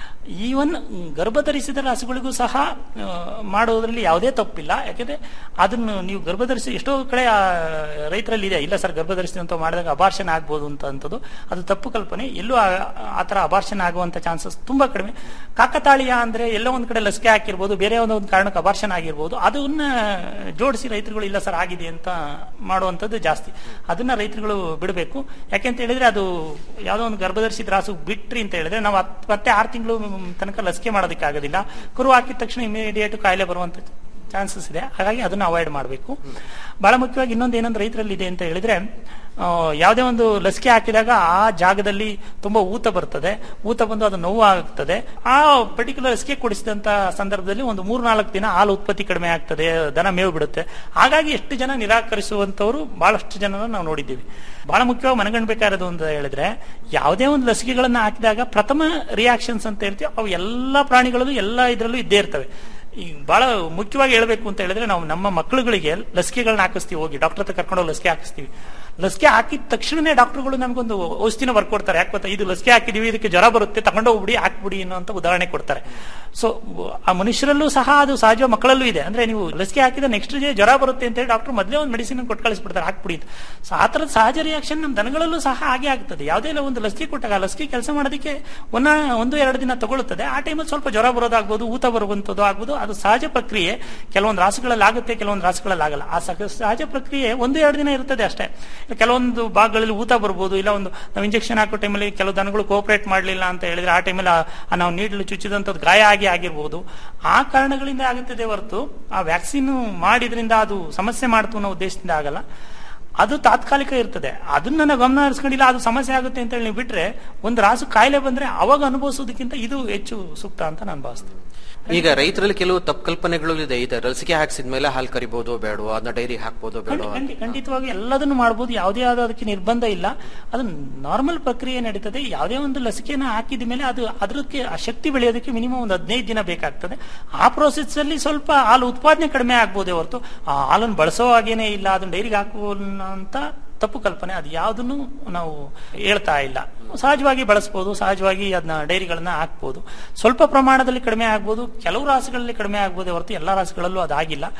ಈವನ್ ಗರ್ಭಧರಿಸಿದ ರಾಸುಗಳಿಗೂ ಸಹ ಆ, ಮಾಡೋದ್ರಲ್ಲಿ ಯಾವುದೇ ತಪ್ಪಿಲ್ಲ ಯಾಕೆಂದ್ರೆ ಅದನ್ನು ನೀವು ಗರ್ಭಧರಿಸಿ ಎಷ್ಟೋ ಕಡೆ ಆ, ರೈತರಲ್ಲಿ ಇದೆ ಇಲ್ಲ ಸರ್ ಗರ್ಭಧರಿಸಿದ ಅಂತ ಮಾಡಿದಾಗ ಅಬಾರ್ಷನ್ ಆಗ್ಬೋದು ಅಂತ ಅಂತದ್ದು ಅದು ತಪ್ಪು ಕಲ್ಪನೆ ಎಲ್ಲೂ ಆ- ಆ ತರ ಅಬಾರ್ಷನ್ ಆಗುವಂತ ಚಾನ್ಸಸ್ ತುಂಬಾ ಕಡಿಮೆ ಕಾಕತಾಳೀಯ ಅಂದ್ರೆ ಎಲ್ಲೋ ಒಂದ್ ಕಡೆ ಲಸಿಕೆ ಹಾಕಿರ್ಬೋದು ಬೇರೆ ಒಂದೋ ಒಂದು ಕಾರಣಕ್ಕೆ ಅಬಾರ್ಷನ್ ಆಗಿರ್ಬೋದು ಅದನ್ನ ಜೋಡಿಸಿ ರೈತರುಗಳು ಇಲ್ಲ ಸರ್ ಆಗಿದೆ ಅಂತ ಮಾಡುವಂತದ್ದು ಜಾಸ್ತಿ ಅದನ್ನ ರೈತರುಗಳು ಬಿಡಬೇಕು ಯಾಕೆಂತ ಹೇಳಿದ್ರೆ ಅದು ಯಾವುದೋ ಒಂದು ಗರ್ಭಧರಿಸಿದ ರಾಸು ಬಿಟ್ರಿ ಅಂತ ಹೇಳಿದ್ರೆ ನಾವು ಹತ್- ಮತ್ತೆ ಆರು ತಿಂಗಳು ತನಕ ಲಸಿಕೆ ಮಾಡೋದಕ್ಕೆ ಆಗೋದಿಲ್ಲ ಕರು ಹಾಕಿದ ತಕ್ಷಣ ಇಮಿಡಿಯೇಟ್ ಕಾಯಿಲೆ ಬರುವಂತ ಚಾನ್ಸಸ್ ಇದೆ ಹಾಗಾಗಿ ಅದನ್ನ ಅವಾಯ್ಡ್ ಮಾಡಬೇಕು ಬಹಳ ಮುಖ್ಯವಾಗಿ ಇನ್ನೊಂದು ಏನೊಂದು ರೈತರಲ್ಲಿ ಇದೆ ಅಂತ ಹೇಳಿದ್ರೆ ಆ, ಯಾವುದೇ ಒಂದು ಲಸಿಕೆ ಹಾಕಿದಾಗ ಆ ಜಾಗದಲ್ಲಿ ತುಂಬಾ ಊತ ಬರ್ತದೆ ಊತ ಬಂದು ಅದು ನೋವು ಆಗ್ತದೆ ಆ ಪರ್ಟಿಕ್ಯುಲರ್ ಲಸಿಕೆ ಕೊಡಿಸಿದಂತ ಸಂದರ್ಭದಲ್ಲಿ ಒಂದು ಮೂರ್ ನಾಲ್ಕು ದಿನ ಹಾಲು ಉತ್ಪತ್ತಿ ಕಡಿಮೆ ಆಗ್ತದೆ ದನ ಮೇವು ಬಿಡುತ್ತೆ ಹಾಗಾಗಿ ಎಷ್ಟು ಜನ ನಿರಾಕರಿಸುವಂತವರು ಬಹಳಷ್ಟು ಜನ ನಾವು ನೋಡಿದ್ದೀವಿ ಬಹಳ ಮುಖ್ಯವಾಗಿ ಮನಗಂಡ್ಬೇಕಾಗಿರೋದು ಅಂತ ಹೇಳಿದ್ರೆ ಯಾವುದೇ ಒಂದು ಲಸಿಕೆಗಳನ್ನ ಹಾಕಿದಾಗ ಪ್ರಥಮ ರಿಯಾಕ್ಷನ್ಸ್ ಅಂತ ಹೇಳ್ತೀವಿ ಅವು ಎಲ್ಲಾ ಪ್ರಾಣಿಗಳಲ್ಲೂ ಎಲ್ಲಾ ಇದರಲ್ಲೂ ಇದ್ದೇ ಇರ್ತವೆ ಈಗ ಬಹಳ ಮುಖ್ಯವಾಗಿ ಹೇಳ್ಬೇಕು ಅಂತ ಹೇಳಿದ್ರೆ ನಾವು ನಮ್ಮ ಮಕ್ಕಳುಗಳಿಗೆ ಲಸಿಕೆಗಳನ್ನ ಹಾಕಿಸ್ತೀವಿ ಹೋಗಿ ಡಾಕ್ಟರ್ ಹತ್ರ ಕರ್ಕೊಂಡು ಹೋಗಿ ಲಸಿಕೆ ಹಾಕಿಸ್ತೀವಿ ಲಸಿಕೆ ಹಾಕಿದ ತಕ್ಷಣನೇ ಡಾಕ್ಟರ್ಗಳು ನಮಗೊಂದು ಔಷಧಿನ ಬರ್ಕೊಡ್ತಾರೆ ಯಾಕೆ ಗೊತ್ತಾ ಇದು ಲಸಿಕೆ ಹಾಕಿದೀವಿ ಇದಕ್ಕೆ ಜ್ವರ ಬರುತ್ತೆ ತಗೊಂಡೋಗ್ಬಿಡಿ ಹಾಕ್ಬಿಡಿ ಅನ್ನೋಂತ ಉದಾಹರಣೆ ಕೊಡ್ತಾರೆ ಸೊ ಆ ಮನುಷ್ಯರಲ್ಲೂ ಸಹ ಅದು ಸಹಜ ಮಕ್ಕಳಲ್ಲೂ ಇದೆ ಅಂದ್ರೆ ನೀವು ಲಸಿಕೆ ಹಾಕಿದ ನೆಕ್ಸ್ಟ್ ಡೇ ಜ್ವರ ಬರುತ್ತೆ ಅಂತ ಹೇಳಿ ಡಾಕ್ಟರ್ ಮೊದಲೇ ಒಂದು ಮೆಡಿಸಿನ್ ಕೊಟ್ಟು ಕಳಿಸ್ಬಿಡ್ತಾರೆ ಹಾಕ್ಬಿಡಿ ಅಂತ ಸೊ ಆ ತರದ ಸಹಜ ರಿಯಾಕ್ಷನ್ ನಮ್ಮ ದನಗಳಲ್ಲೂ ಸಹ ಹಾಗೆ ಆಗ್ತದೆ ಯಾವುದೇ ಇಲ್ಲ ಒಂದು ಲಸಿಕೆ ಕೊಟ್ಟಾಗ ಆ ಲಸಿಕೆ ಕೆಲಸ ಮಾಡೋದಕ್ಕೆ ಒನ್ನ ಒಂದು ಎರಡು ದಿನ ತಗೊಳ್ಳುತ್ತದೆ ಆ ಟೈಮಲ್ಲಿ ಸ್ವಲ್ಪ ಜ್ವರ ಬರೋದಾಗ್ಬೋದು ಊತ ಬರುವಂತದ್ದು ಆಗ್ಬೋದು ಅದು ಸಹಜ ಪ್ರಕ್ರಿಯೆ ಕೆಲವೊಂದು ರಾಸುಗಳಲ್ಲಿ ಆಗುತ್ತೆ ಕೆಲವೊಂದು ರಾಸುಗಳಲ್ಲಿ ಆಗಲ್ಲ ಆ ಸಹ- ಸಹಜ ಪ್ರಕ್ರಿಯೆ ಒಂದು ಎರಡು ದಿನ ಇರ್ತದೆ ಅಷ್ಟೇ ಕೆಲವೊಂದು ಭಾಗಗಳಲ್ಲಿ ಊತ ಬರ್ಬೋದು ಇಲ್ಲ ಒಂದು ನಾವು ಇಂಜೆಕ್ಷನ್ ಹಾಕೋ ಟೈಮಲ್ಲಿ ಕೆಲವು ದನಗಳು ಕೋಪರೇಟ್ ಮಾಡಲಿಲ್ಲ ಅಂತ ಹೇಳಿದ್ರೆ ಆ ಟೈಮಲ್ಲಿ ನಾವು ನೀಡಲು ಚುಚ್ಚಿದಂಥದ್ದು ಗಾಯ ಆಗಿ ಆಗಿರ್ಬೋದು ಆ ಕಾರಣಗಳಿಂದ ಆಗುತ್ತದೆ ಹೊರತು ಆ ವ್ಯಾಕ್ಸಿನ್ ಮಾಡಿದ್ರಿಂದ ಅದು ಸಮಸ್ಯೆ ಮಾಡ್ತು ಅನ್ನೋ ಉದ್ದೇಶದಿಂದ ಆಗಲ್ಲ ಅದು ತಾತ್ಕಾಲಿಕ ಇರ್ತದೆ ಅದನ್ನ ನಾವು ಗಮನ ಹರಿಸ್ಕೊಂಡಿಲ್ಲ ಅದು ಸಮಸ್ಯೆ ಆಗುತ್ತೆ ಅಂತ ಹೇಳಿ ನೀವು ಬಿಟ್ರೆ ಒಂದು ರಾಸು ಕಾಯಿಲೆ ಬಂದ್ರೆ ಅವಾಗ ಅನುಭವಿಸೋದಕ್ಕಿಂತ ಇದು ಹೆಚ್ಚು ಸೂಕ್ತ ಅಂತ ನಾನು ಭಾವಿಸ್ತೇನೆ ಈಗ ರೈತರಲ್ಲಿ ಕೆಲವು ತಪ್ಪು ಕಲ್ಪನೆಗಳು ಇದೆ ಇದೆ ಲಸಿಕೆ ಹಾಕ್ಸಿದ ಮೇಲೆ ಹಾಲು ಕರಿಬಹುದು ಬೇಡವಾ ಅದನ್ನ ಡೈರಿ ಹಾಕ್ಬೋದು ಬೇಡವಾ ಖಂಡಿ- ಖಂಡಿತವಾಗಿ ಎಲ್ಲದನ್ನು ಮಾಡಬಹುದು ಯಾವುದೇ ಆದ ಅದಕ್ಕೆ ನಿರ್ಬಂಧ ಇಲ್ಲ ಅದು ನಾರ್ಮಲ್ ಪ್ರಕ್ರಿಯೆ ನಡೀತದೆ ಯಾವುದೇ ಒಂದು ಲಸಿಕೆನ ಹಾಕಿದ ಮೇಲೆ ಅದು ಅದಕ್ಕೆ ಆ ಶಕ್ತಿ ಬೆಳೆಯೋದಕ್ಕೆ ಮಿನಿಮಮ್ ಒಂದು ಹದಿನೈದು ದಿನ ಬೇಕಾಗ್ತದೆ ಆ ಪ್ರೋಸೆಸ್ ಅಲ್ಲಿ ಸ್ವಲ್ಪ ಹಾಲು ಉತ್ಪಾದನೆ ಕಡಿಮೆ ಆಗ್ಬೋದೇ ಹೊರತು ಆ ಹಾಲನ್ನು ಬಳಸೋ ಹಾಗೇನೆ ಇಲ್ಲ ಅದನ್ನ ಡೈರಿಗೆ ಹಾಕುವ ಅಂತ ತಪ್ಪು ಕಲ್ಪನೆ ಅದು ಯಾವುದನ್ನು ನಾವು ಹೇಳ್ತಾ ಇಲ್ಲ ಸಹಜವಾಗಿ ಬಳಸಬಹುದು ಸಹಜವಾಗಿ ಅದನ್ನ ಡೈರಿಗಳನ್ನ ಹಾಕ್ಬೋದು ಸ್ವಲ್ಪ ಪ್ರಮಾಣದಲ್ಲಿ ಕಡಿಮೆ ಆಗ್ಬೋದು ಕೆಲವು ರಾಸುಗಳಲ್ಲಿ ಕಡಿಮೆ ಆಗ್ಬೋದೇ ಹೊರತು ಎಲ್ಲಾ ರಾಸುಗಳಲ್ಲೂ ಅದಾಗಿಲ್ಲ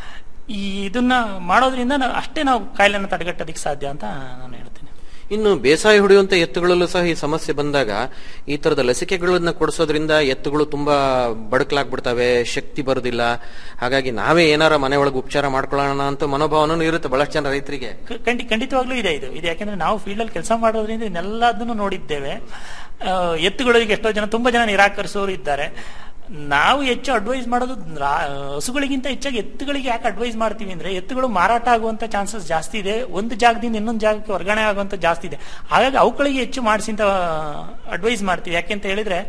ಈ ಇದನ್ನ ಮಾಡೋದ್ರಿಂದ ನಾವು ಅಷ್ಟೇ ನಾವು ಕಾಯಿಲೆನ ತಡೆಗಟ್ಟೋದಕ್ಕೆ ಸಾಧ್ಯ ಅಂತ ನಾನು ಹೇಳ್ತೀನಿ ಇನ್ನು ಬೇಸಾಯ ಹೊಡೆಯುವಂತ ಎತ್ತುಗಳಲ್ಲೂ ಸಹ ಈ ಸಮಸ್ಯೆ ಬಂದಾಗ ಈ ತರದ ಲಸಿಕೆಗಳನ್ನ ಕೊಡಿಸೋದ್ರಿಂದ ಎತ್ತುಗಳು ತುಂಬಾ ಬಡಕಲಾಗ್ಬಿಡ್ತವೆ ಶಕ್ತಿ ಬರುದಿಲ್ಲ ಹಾಗಾಗಿ ನಾವೇ ಏನಾರ ಮನೆ ಒಳಗೆ ಉಪಚಾರ ಮಾಡ್ಕೊಳ್ಳೋಣ ಅಂತ ಮನೋಭಾವನೂ ಇರುತ್ತೆ ಬಹಳಷ್ಟು ಜನ ರೈತರಿಗೆ ಕ- ಖಂಡಿ ಖಂಡಿತವಾಗ್ಲೂ ಇದೆ ಇದು ಇದು ಯಾಕಂದ್ರೆ ನಾವು ಫೀಲ್ಡ್ ಅಲ್ಲಿ ಕೆಲಸ ಮಾಡೋದ್ರಿಂದ ಇದನ್ನೆಲ್ಲದನ್ನು ನೋಡಿದ್ದೇವೆ ಆ, ಎತ್ತುಗಳಿಗೆ ಎಷ್ಟೋ ಜನ ತುಂಬಾ ಜನ ನಿರಾಕರಿಸೋರು ಇದ್ದಾರೆ ನಾವು ಹೆಚ್ಚು ಅಡ್ವೈಸ್ ಮಾಡೋದು ರಾ- ಹಸುಗಳಿಗಿಂತ ಹೆಚ್ಚಾಗಿ ಎತ್ತುಗಳಿಗೆ ಯಾಕೆ ಅಡ್ವೈಸ್ ಮಾಡ್ತೀವಿ ಅಂದ್ರೆ ಎತ್ತುಗಳು ಮಾರಾಟ ಆಗುವಂತ ಚಾನ್ಸಸ್ ಜಾಸ್ತಿ ಇದೆ ಒಂದು ಜಾಗದಿಂದ ಇನ್ನೊಂದು ಜಾಗಕ್ಕೆ ವರ್ಗಾವಣೆ ಆಗುವಂತ ಜಾಸ್ತಿ ಇದೆ ಹಾಗಾಗಿ ಅವುಗಳಿಗೆ ಹೆಚ್ಚು ಮಾಡಿಸಿ ಅಂತ ಅಡ್ವೈಸ್ ಮಾಡ್ತೀವಿ ಯಾಕೆಂತ ಹೇಳಿದ್ರೆ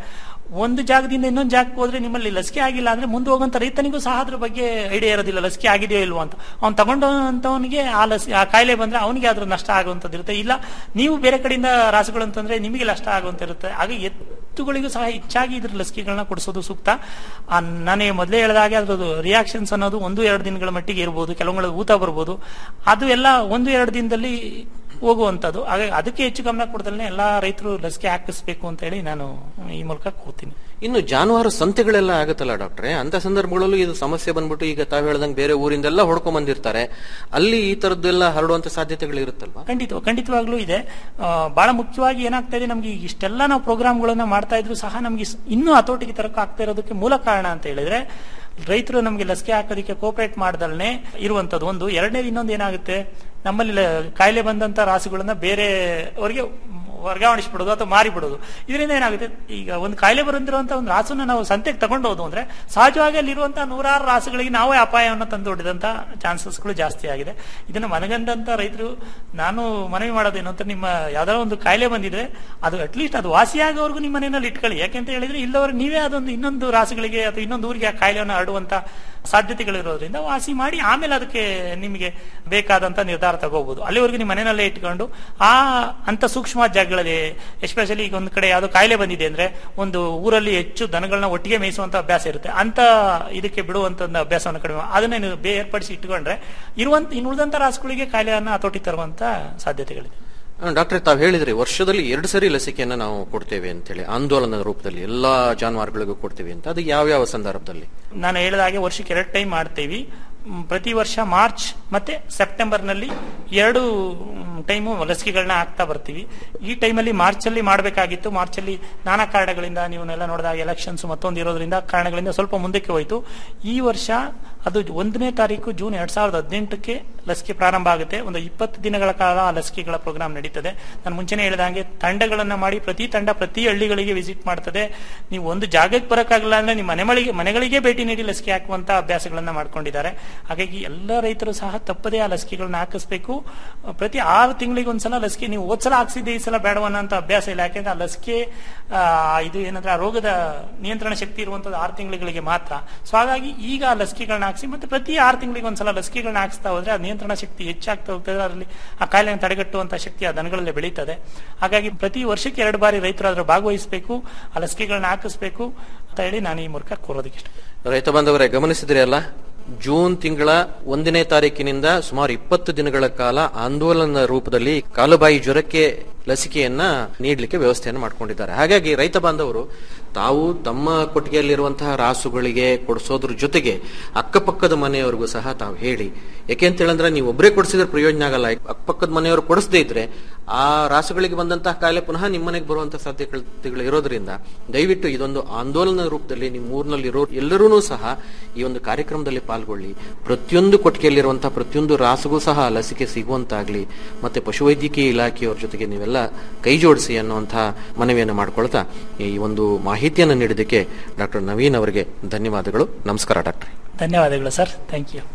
ಒಂದು ಜಾಗದಿಂದ ಇನ್ನೊಂದು ಜಾಗಕ್ಕೆ ಹೋದ್ರೆ ನಿಮ್ಮಲ್ಲಿ ಲಸಿಕೆ ಆಗಿಲ್ಲ ಅಂದ್ರೆ ಮುಂದೆ ಹೋಗುವಂತ ರೈತನಿಗೂ ಸಹ ಅದ್ರ ಬಗ್ಗೆ ಐಡಿಯಾ ಇರೋದಿಲ್ಲ ಲಸಿಕೆ ಆಗಿದೆಯೋ ಇಲ್ವೋ ಅಂತ ಅವ್ನು ತಗೊಂಡಂತವನಿಗೆ ಆ ಲಸಿ ಆ ಕಾಯಿಲೆ ಬಂದ್ರೆ ಅವನಿಗೆ ಅದ್ರ ನಷ್ಟ ಆಗುವಂತದ್ದು ಇರುತ್ತೆ ಇಲ್ಲ ನೀವು ಬೇರೆ ಕಡೆಯಿಂದ ರಾಸುಗಳು ಅಂತಂದ್ರೆ ನಿಮಗೆ ನಷ್ಟ ಆಗುವಂತ ಇರುತ್ತೆ ಆಗ ಎತ್ತುಗಳಿಗೂ ಸಹ ಹೆಚ್ಚಾಗಿ ಇದ್ರ ಲಸಿಕೆಗಳನ್ನ ಕೊಡಿಸೋದು ಸೂಕ್ತ ಆ, ನಾನು ಮೊದಲೇ ಹೇಳಿದಾಗೆ ಅದ್ರದ್ದು ರಿಯಾಕ್ಷನ್ಸ್ ಅನ್ನೋದು ಒಂದು ಎರಡು ದಿನಗಳ ಮಟ್ಟಿಗೆ ಇರ್ಬೋದು ಕೆಲವುಗಳಿಗೆ ಊತ ಬರ್ಬೋದು ಅದು ಎಲ್ಲ ಒಂದು ಎರಡು ದಿನದಲ್ಲಿ ಹೋಗುವಂಥದ್ದು ಹಾಗಾಗಿ ಅದಕ್ಕೆ ಹೆಚ್ಚು ಗಮನ ಕೊಡದಲ್ಲೇ ಎಲ್ಲಾ ರೈತರು ಲಸಿಕೆ ಹಾಕಿಸ್ಬೇಕು ಅಂತ ಹೇಳಿ ನಾನು ಈ ಮೂಲಕ ಕೂತೀನಿ ಇನ್ನು ಜಾನುವಾರು ಸಂತೆಗಳೆಲ್ಲ ಆಗುತ್ತಲ್ಲ ಡಾಕ್ಟ್ರೆ ಅಂತ ಸಂದರ್ಭಗಳಲ್ಲೂ ಇದು ಸಮಸ್ಯೆ ಬಂದ್ಬಿಟ್ಟು ಈಗ ತಾವ್ ಹೇಳ್ದಂಗೆ ಬೇರೆ ಊರಿಂದೆಲ್ಲ ಹೊಡ್ಕೊಂಡ್ ಬಂದಿರ್ತಾರೆ ಅಲ್ಲಿ ಈ ತರದ್ದೆಲ್ಲ ಹರಡುವಂತ ಸಾಧ್ಯತೆಗಳು ಇರುತ್ತಲ್ವಾ ಖಂಡಿತ ಖಂಡಿತವಾಗ್ಲೂ ಇದೆ ಆ, ಬಹಳ ಮುಖ್ಯವಾಗಿ ಏನಾಗ್ತಾ ಇದೆ ನಮ್ಗೆ ಈಗ ಇಷ್ಟೆಲ್ಲ ನಾವು ಪ್ರೋಗ್ರಾಮ್ಗಳನ್ನ ಮಾಡ್ತಾ ಇದ್ರು ಸಹ ನಮ್ಗೆ ಇಸ್- ಇನ್ನೂ ಹತೋಟಿಗೆ ತರಕ ಆಗ್ತಾ ಇರೋದಕ್ಕೆ ಮೂಲ ಕಾರಣ ಅಂತ ಹೇಳಿದ್ರೆ ರೈತರು ನಮಗೆ ಲಸಿಕೆ ಹಾಕೋದಕ್ಕೆ ಕೋಪರೇಟ್ ಮಾಡ್ದಲ್ನೇ ಇರುವಂತದ್ದು ಒಂದು ಎರಡನೇದು ಇನ್ನೊಂದು ಏನಾಗುತ್ತೆ ನಮ್ಮಲ್ಲಿ ಲ- ಕಾಯಿಲೆ ಬಂದಂತ ರಾಸುಗಳನ್ನ ಬೇರೆ ಅವರಿಗೆ ವರ್ಗಾವಣಿಸ್ಬಿಡೋದು ಅಥವಾ ಮಾರಿಬಿಡೋದು ಇದರಿಂದ ಏನಾಗುತ್ತೆ ಈಗ ಒಂದು ಕಾಯಿಲೆ ಬರುತ್ತಿರುವಂತ ಒಂದು ರಾಸನ್ನ ನಾವು ಸಂತೆಗೆ ತಗೊಂಡು ಹೋದು ಅಂದ್ರೆ ಸಹಜವಾಗಿ ಅಲ್ಲಿರುವಂತಹ ನೂರಾರು ರಾಸುಗಳಿಗೆ ನಾವೇ ಅಪಾಯವನ್ನು ತಂದು ಹೊಡೆದಂತ ಚಾನ್ಸಸ್ಗಳು ಜಾಸ್ತಿ ಆಗಿದೆ ಇದನ್ನು ಮನಗಂಡಂತ ರೈತರು ನಾನು ಮನವಿ ಮಾಡೋದೇನು ಅಂತ ನಿಮ್ಮ ಯಾವ್ದಾರ ಒಂದು ಕಾಯಿಲೆ ಬಂದಿದ್ರೆ ಅದು ಅಟ್ಲೀಸ್ಟ್ ಅದು ವಾಸಿಯಾಗೋವರೆಗೂ ನಿಮ್ಮ ಮನೆಯಲ್ಲಿ ಇಟ್ಕೊಳ್ಳಿ ಯಾಕೆಂತ ಹೇಳಿದ್ರೆ ಇಲ್ಲವರು ನೀವೇ ಅದೊಂದು ಇನ್ನೊಂದು ರಾಸುಗಳಿಗೆ ಅಥವಾ ಇನ್ನೊಂದು ಊರಿಗೆ ಆ ಕಾಯಿಲೆಯನ್ನು ಹರಡುವಂತ ಸಾಧ್ಯತೆಗಳಿರೋದ್ರಿಂದ ವಾಸಿ ಮಾಡಿ ಆಮೇಲೆ ಅದಕ್ಕೆ ನಿಮಗೆ ಬೇಕಾದಂತ ನಿರ್ಧಾರ ತಗೋಬಹುದು ಅಲ್ಲಿವರೆಗೂ ನಿಮ್ಮ ಮನೆಯಲ್ಲೇ ಇಟ್ಕೊಂಡು ಆ ಅಂತ ಸೂಕ್ಷ್ಮ ಜಾಗಗಳಲ್ಲಿ ಎಸ್ಪೆಷಲಿ ಈಗ ಒಂದು ಕಡೆ ಯಾವ್ದೋ ಕಾಯಿಲೆ ಬಂದಿದೆ ಅಂದ್ರೆ ಒಂದು ಊರಲ್ಲಿ ಹೆಚ್ಚು ದನಗಳನ್ನ ಒಟ್ಟಿಗೆ ಮೇಯಿಸುವಂತ ಅಭ್ಯಾಸ ಇರುತ್ತೆ ಅಂತ ಇದಕ್ಕೆ ಬಿಡುವಂತ ಒಂದು ಅಭ್ಯಾಸವನ್ನು ಕಡಿಮೆ ಮಾ- ಅದನ್ನ ನೀವು ಬೇರ್ಪಡಿಸಿ ಇಟ್ಕೊಂಡ್ರೆ ಇರುವಂತ ಇನ್ನು ಉಳಿದಂತ ರಾಸುಗಳಿಗೆ ಕಾಯಿಲೆಯನ್ನ ಹತೋಟಿ ತರುವಂತ ಸಾಧ್ಯತೆಗಳಿದೆ ಡಾಕ್ಟ್ರೆ ತಾವ್ ಹೇಳಿದ್ರಿ ವರ್ಷದಲ್ಲಿ ಎರಡು ಸರಿ ಲಸಿಕೆಯನ್ನ ನಾವು ಕೊಡ್ತೇವೆ ಅಂತೇಳಿ ಆಂದೋಲನದ ರೂಪದಲ್ಲಿ ಎಲ್ಲಾ ಜಾನುವಾರುಗಳಿಗೂ ಕೊಡ್ತೇವೆ ಅಂತ ಅದು ಯಾವ ಯಾವ ಸಂದರ್ಭದಲ್ಲಿ ನಾನು ಹೇಳಿದ ಹಾಗೆ ವರ್ಷಕ್ಕೆ ಎರಡು ಟೈಮ್ ಮಾಡ್ತೀವಿ ಮ್, ಪ್ರತಿ ವರ್ಷ ಮಾರ್ಚ್ ಮತ್ತೆ ಸೆಪ್ಟೆಂಬರ್ ನಲ್ಲಿ ಎರಡು ಟೈಮು ಲಸಿಕೆಗಳನ್ನ ಹಾಕ್ತಾ ಬರ್ತೀವಿ ಈ ಟೈಮಲ್ಲಿ ಮಾರ್ಚ್ ಅಲ್ಲಿ ಮಾಡಬೇಕಾಗಿತ್ತು ಮಾರ್ಚ್ ಅಲ್ಲಿ ನಾನಾ ಕಾರಣಗಳಿಂದ ನೀವನ್ನೆಲ್ಲ ನೋಡಿದಾಗ ಎಲೆಕ್ಷನ್ಸ್ ಮತ್ತೊಂದು ಇರೋದ್ರಿಂದ ಕಾರಣಗಳಿಂದ ಸ್ವಲ್ಪ ಮುಂದಕ್ಕೆ ಹೋಯಿತು ಈ ವರ್ಷ ಅದು ಒಂದನೇ ತಾರೀಕು ಜೂನ್ ಎರಡ್ ಸಾವಿರದ ಹದಿನೆಂಟಕ್ಕೆ ಲಸಿಕೆ ಪ್ರಾರಂಭ ಆಗುತ್ತೆ ಒಂದು ಇಪ್ಪತ್ತು ದಿನಗಳ ಕಾಲ ಆ ಲಸಿಕೆಗಳ ಪ್ರೋಗ್ರಾಮ್ ನಡೀತದೆ ನಾನು ಮುಂಚೆನೆ ಹೇಳಿದಂಗೆ ತಂಡಗಳನ್ನ ಮಾಡಿ ಪ್ರತಿ ತಂಡ ಪ್ರತಿ ಹಳ್ಳಿಗಳಿಗೆ ವಿಸಿಟ್ ಮಾಡ್ತದೆ ನೀವು ಒಂದು ಜಾಗಕ್ಕೆ ಬರಕ್ಕಾಗಲ್ಲ ಅಂದ್ರೆ ನಿಮ್ಮ ಮನೆ ಮನೆಗೆ ಮನೆಗಳಿಗೆ ಭೇಟಿ ನೀಡಿ ಲಸಿಕೆ ಹಾಕುವಂತ ಅಭ್ಯಾಸಗಳನ್ನ ಮಾಡ್ಕೊಂಡಿದ್ದಾರೆ ಹಾಗಾಗಿ ಎಲ್ಲ ರೈತರು ಸಹ ತಪ್ಪದೇ ಆ ಲಸಿಕೆಗಳನ್ನ ಹಾಕಿಸ್ಬೇಕು ಪ್ರತಿ ಆರು ತಿಂಗಳಿಗೆ ಒಂದ್ಸಲ ಲಸಿಕೆ ನೀವು ಹೋದ್ಸಲ ಹಾಕ್ಸಿದ್ದೆ ಈ ಸಲ ಬೇಡವನ್ನ ಅಂತ ಅಭ್ಯಾಸ ಇಲ್ಲ ಯಾಕೆಂದ್ರೆ ಆ ಲಸಿಕೆ ಆ, ಇದು ಏನಂದ್ರೆ ಆ ರೋಗದ ನಿಯಂತ್ರಣ ಶಕ್ತಿ ಇರುವಂತದ್ದು ಆರು ತಿಂಗಳಿಗೆ ಮಾತ್ರ ಸೊ ಹಾಗಾಗಿ ಈಗ ಆ ಲಸಿಕೆಗಳನ್ನ ಹಾಕ್ಸಿ ಮತ್ತೆ ಪ್ರತಿ ಆರು ತಿಂಗಳಿಗೆ ಒಂದ್ಸಲ ಲಸಿಕೆಗಳನ್ನ ಹಾಕ್ಸ್ತಾ ಹೋದ್ರೆ ಆ ನಿಯಂತ್ರಣ ಶಕ್ತಿ ಹೆಚ್ಚಾಗ್ತಾ ಹೋಗ್ತದೆ ಅದರಲ್ಲಿ ಆ ಕಾಯಿಲೆಯನ್ನು ತಡೆಗಟ್ಟುವಂತ ಶಕ್ತಿ ಆ ದನಗಳಲ್ಲಿ ಬೆಳೀತದೆ ಹಾಗಾಗಿ ಪ್ರತಿ ವರ್ಷಕ್ಕೆ ಎರಡು ಬಾರಿ ರೈತರು ಅದರ ಭಾಗವಹಿಸಬೇಕು ಆ ಲಸಿಕೆಗಳನ್ನ ಹಾಕಿಸ್ಬೇಕು ಅಂತ ಹೇಳಿ ನಾನು ಈ ಮೂಲಕ ಕೋರೋದಕ್ಕೆ ಇಷ್ಟ ರೈತ ಬಾಂಧವರೇ ಗಮನಿಸಿದ್ರಿ ಅಲ್ಲ ಜೂನ್ ತಿಂಗಳ ಒಂದನೇ ತಾರೀಕಿನಿಂದ ಸುಮಾರು ಇಪ್ಪತ್ತು ದಿನಗಳ ಕಾಲ ಆಂದೋಲನ ರೂಪದಲ್ಲಿ ಕಾಲುಬಾಯಿ ಜ್ವರಕ್ಕೆ ಲಸಿಕೆಯನ್ನ ನೀಡಲಿಕ್ಕೆ ವ್ಯವಸ್ಥೆಯನ್ನು ಮಾಡ್ಕೊಂಡಿದ್ದಾರೆ ಹಾಗಾಗಿ ರೈತ ಬಾಂಧವರು ತಾವು ತಮ್ಮ ಕೊಟ್ಟಿಗೆಯಲ್ಲಿರುವಂತಹ ರಾಸುಗಳಿಗೆ ಕೊಡಿಸೋದ್ರ ಜೊತೆಗೆ ಅಕ್ಕಪಕ್ಕದ ಮನೆಯವರಿಗೂ ಸಹ ತಾವು ಹೇಳಿ ಯಾಕೆ ಅಂತ ಹೇಳಿದ್ರೆ ನೀವು ಒಬ್ಬರೇ ಕೊಡಿಸಿದ್ರೆ ಪ್ರಯೋಜನ ಆಗಲ್ಲ ಅಕ್ಕಪಕ್ಕದ ಮನೆಯವರು ಕೊಡಿಸದೇ ಇದ್ರೆ ಆ ರಾಸುಗಳಿಗೆ ಬಂದಂತಹ ಕಾಯಿಲೆ ಪುನಃ ನಿಮ್ಮ ಮನೆಗೆ ಬರುವಂತಹ ಸಾಧ್ಯತೆಗಳು ಇರೋದ್ರಿಂದ ದಯವಿಟ್ಟು ಇದೊಂದು ಆಂದೋಲನ ರೂಪದಲ್ಲಿ ನಿಮ್ಮ ಊರಿನಲ್ಲಿ ಇರೋ ಎಲ್ಲರೂ ಸಹ ಈ ಒಂದು ಕಾರ್ಯಕ್ರಮದಲ್ಲಿ ಪಾಲ್ಗೊಳ್ಳಿ ಪ್ರತಿಯೊಂದು ಕೊಟ್ಟಿಗೆಯಲ್ಲಿರುವಂತಹ ಪ್ರತಿಯೊಂದು ರಾಸುಗೂ ಸಹ ಲಸಿಕೆ ಸಿಗುವಂತಾಗ್ಲಿ ಮತ್ತೆ ಪಶುವೈದ್ಯಕೀಯ ಇಲಾಖೆಯವರ ಜೊತೆಗೆ ನೀವೆಲ್ಲ ಕೈ ಜೋಡಿಸಿ ಅನ್ನುವಂತಹ ಮನವಿಯನ್ನು ಮಾಡ್ಕೊಳ್ತಾ ಈ ಒಂದು ಮಾಹಿತಿಯನ್ನು ನೀಡಿದ್ದಕ್ಕೆ ಡಾಕ್ಟರ್ ನವೀನ್ ಅವರಿಗೆ ಧನ್ಯವಾದಗಳು ನಮಸ್ಕಾರ ಡಾಕ್ಟರ್ ಧನ್ಯವಾದಗಳು ಸರ್ ಥ್ಯಾಂಕ್ ಯು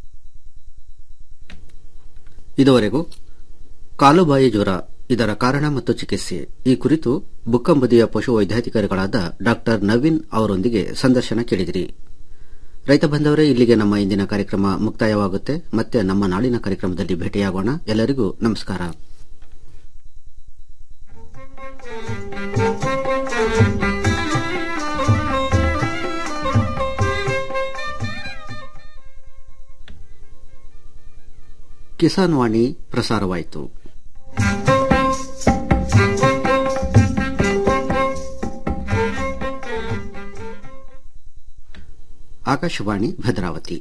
ಇದುವರೆಗೂ ಕಾಲುಬಾಯಿ ಜ್ವರ ಇದರ ಕಾರಣ ಮತ್ತು ಚಿಕಿತ್ಸೆ ಈ ಕುರಿತು ಬುಕ್ಕಂಬದಿಯ ಪಶು ವೈದ್ಯಾಧಿಕಾರಿಗಳಾದ ಡಾಕ್ಟರ್ ನವೀನ್ ಅವರೊಂದಿಗೆ ಸಂದರ್ಶನ ಕೇಳಿದಿರಿ ರೈತ ಬಂದವರೇ ಇಲ್ಲಿಗೆ ನಮ್ಮ ಇಂದಿನ ಕಾರ್ಯಕ್ರಮ ಮುಕ್ತಾಯವಾಗುತ್ತೆ ಮತ್ತೆ ನಮ್ಮ ನಾಳಿನ ಕಾರ್ಯಕ್ರಮದಲ್ಲಿ ಭೇಟಿಯಾಗೋಣ ಎಲ್ಲರಿಗೂ ನಮಸ್ಕಾರ ಕಿಸಾನ್ ವಾಣಿ ಪ್ರಸಾರವಾಯಿತು ಆಕಾಶವಾಣಿ ಭದ್ರಾವತಿ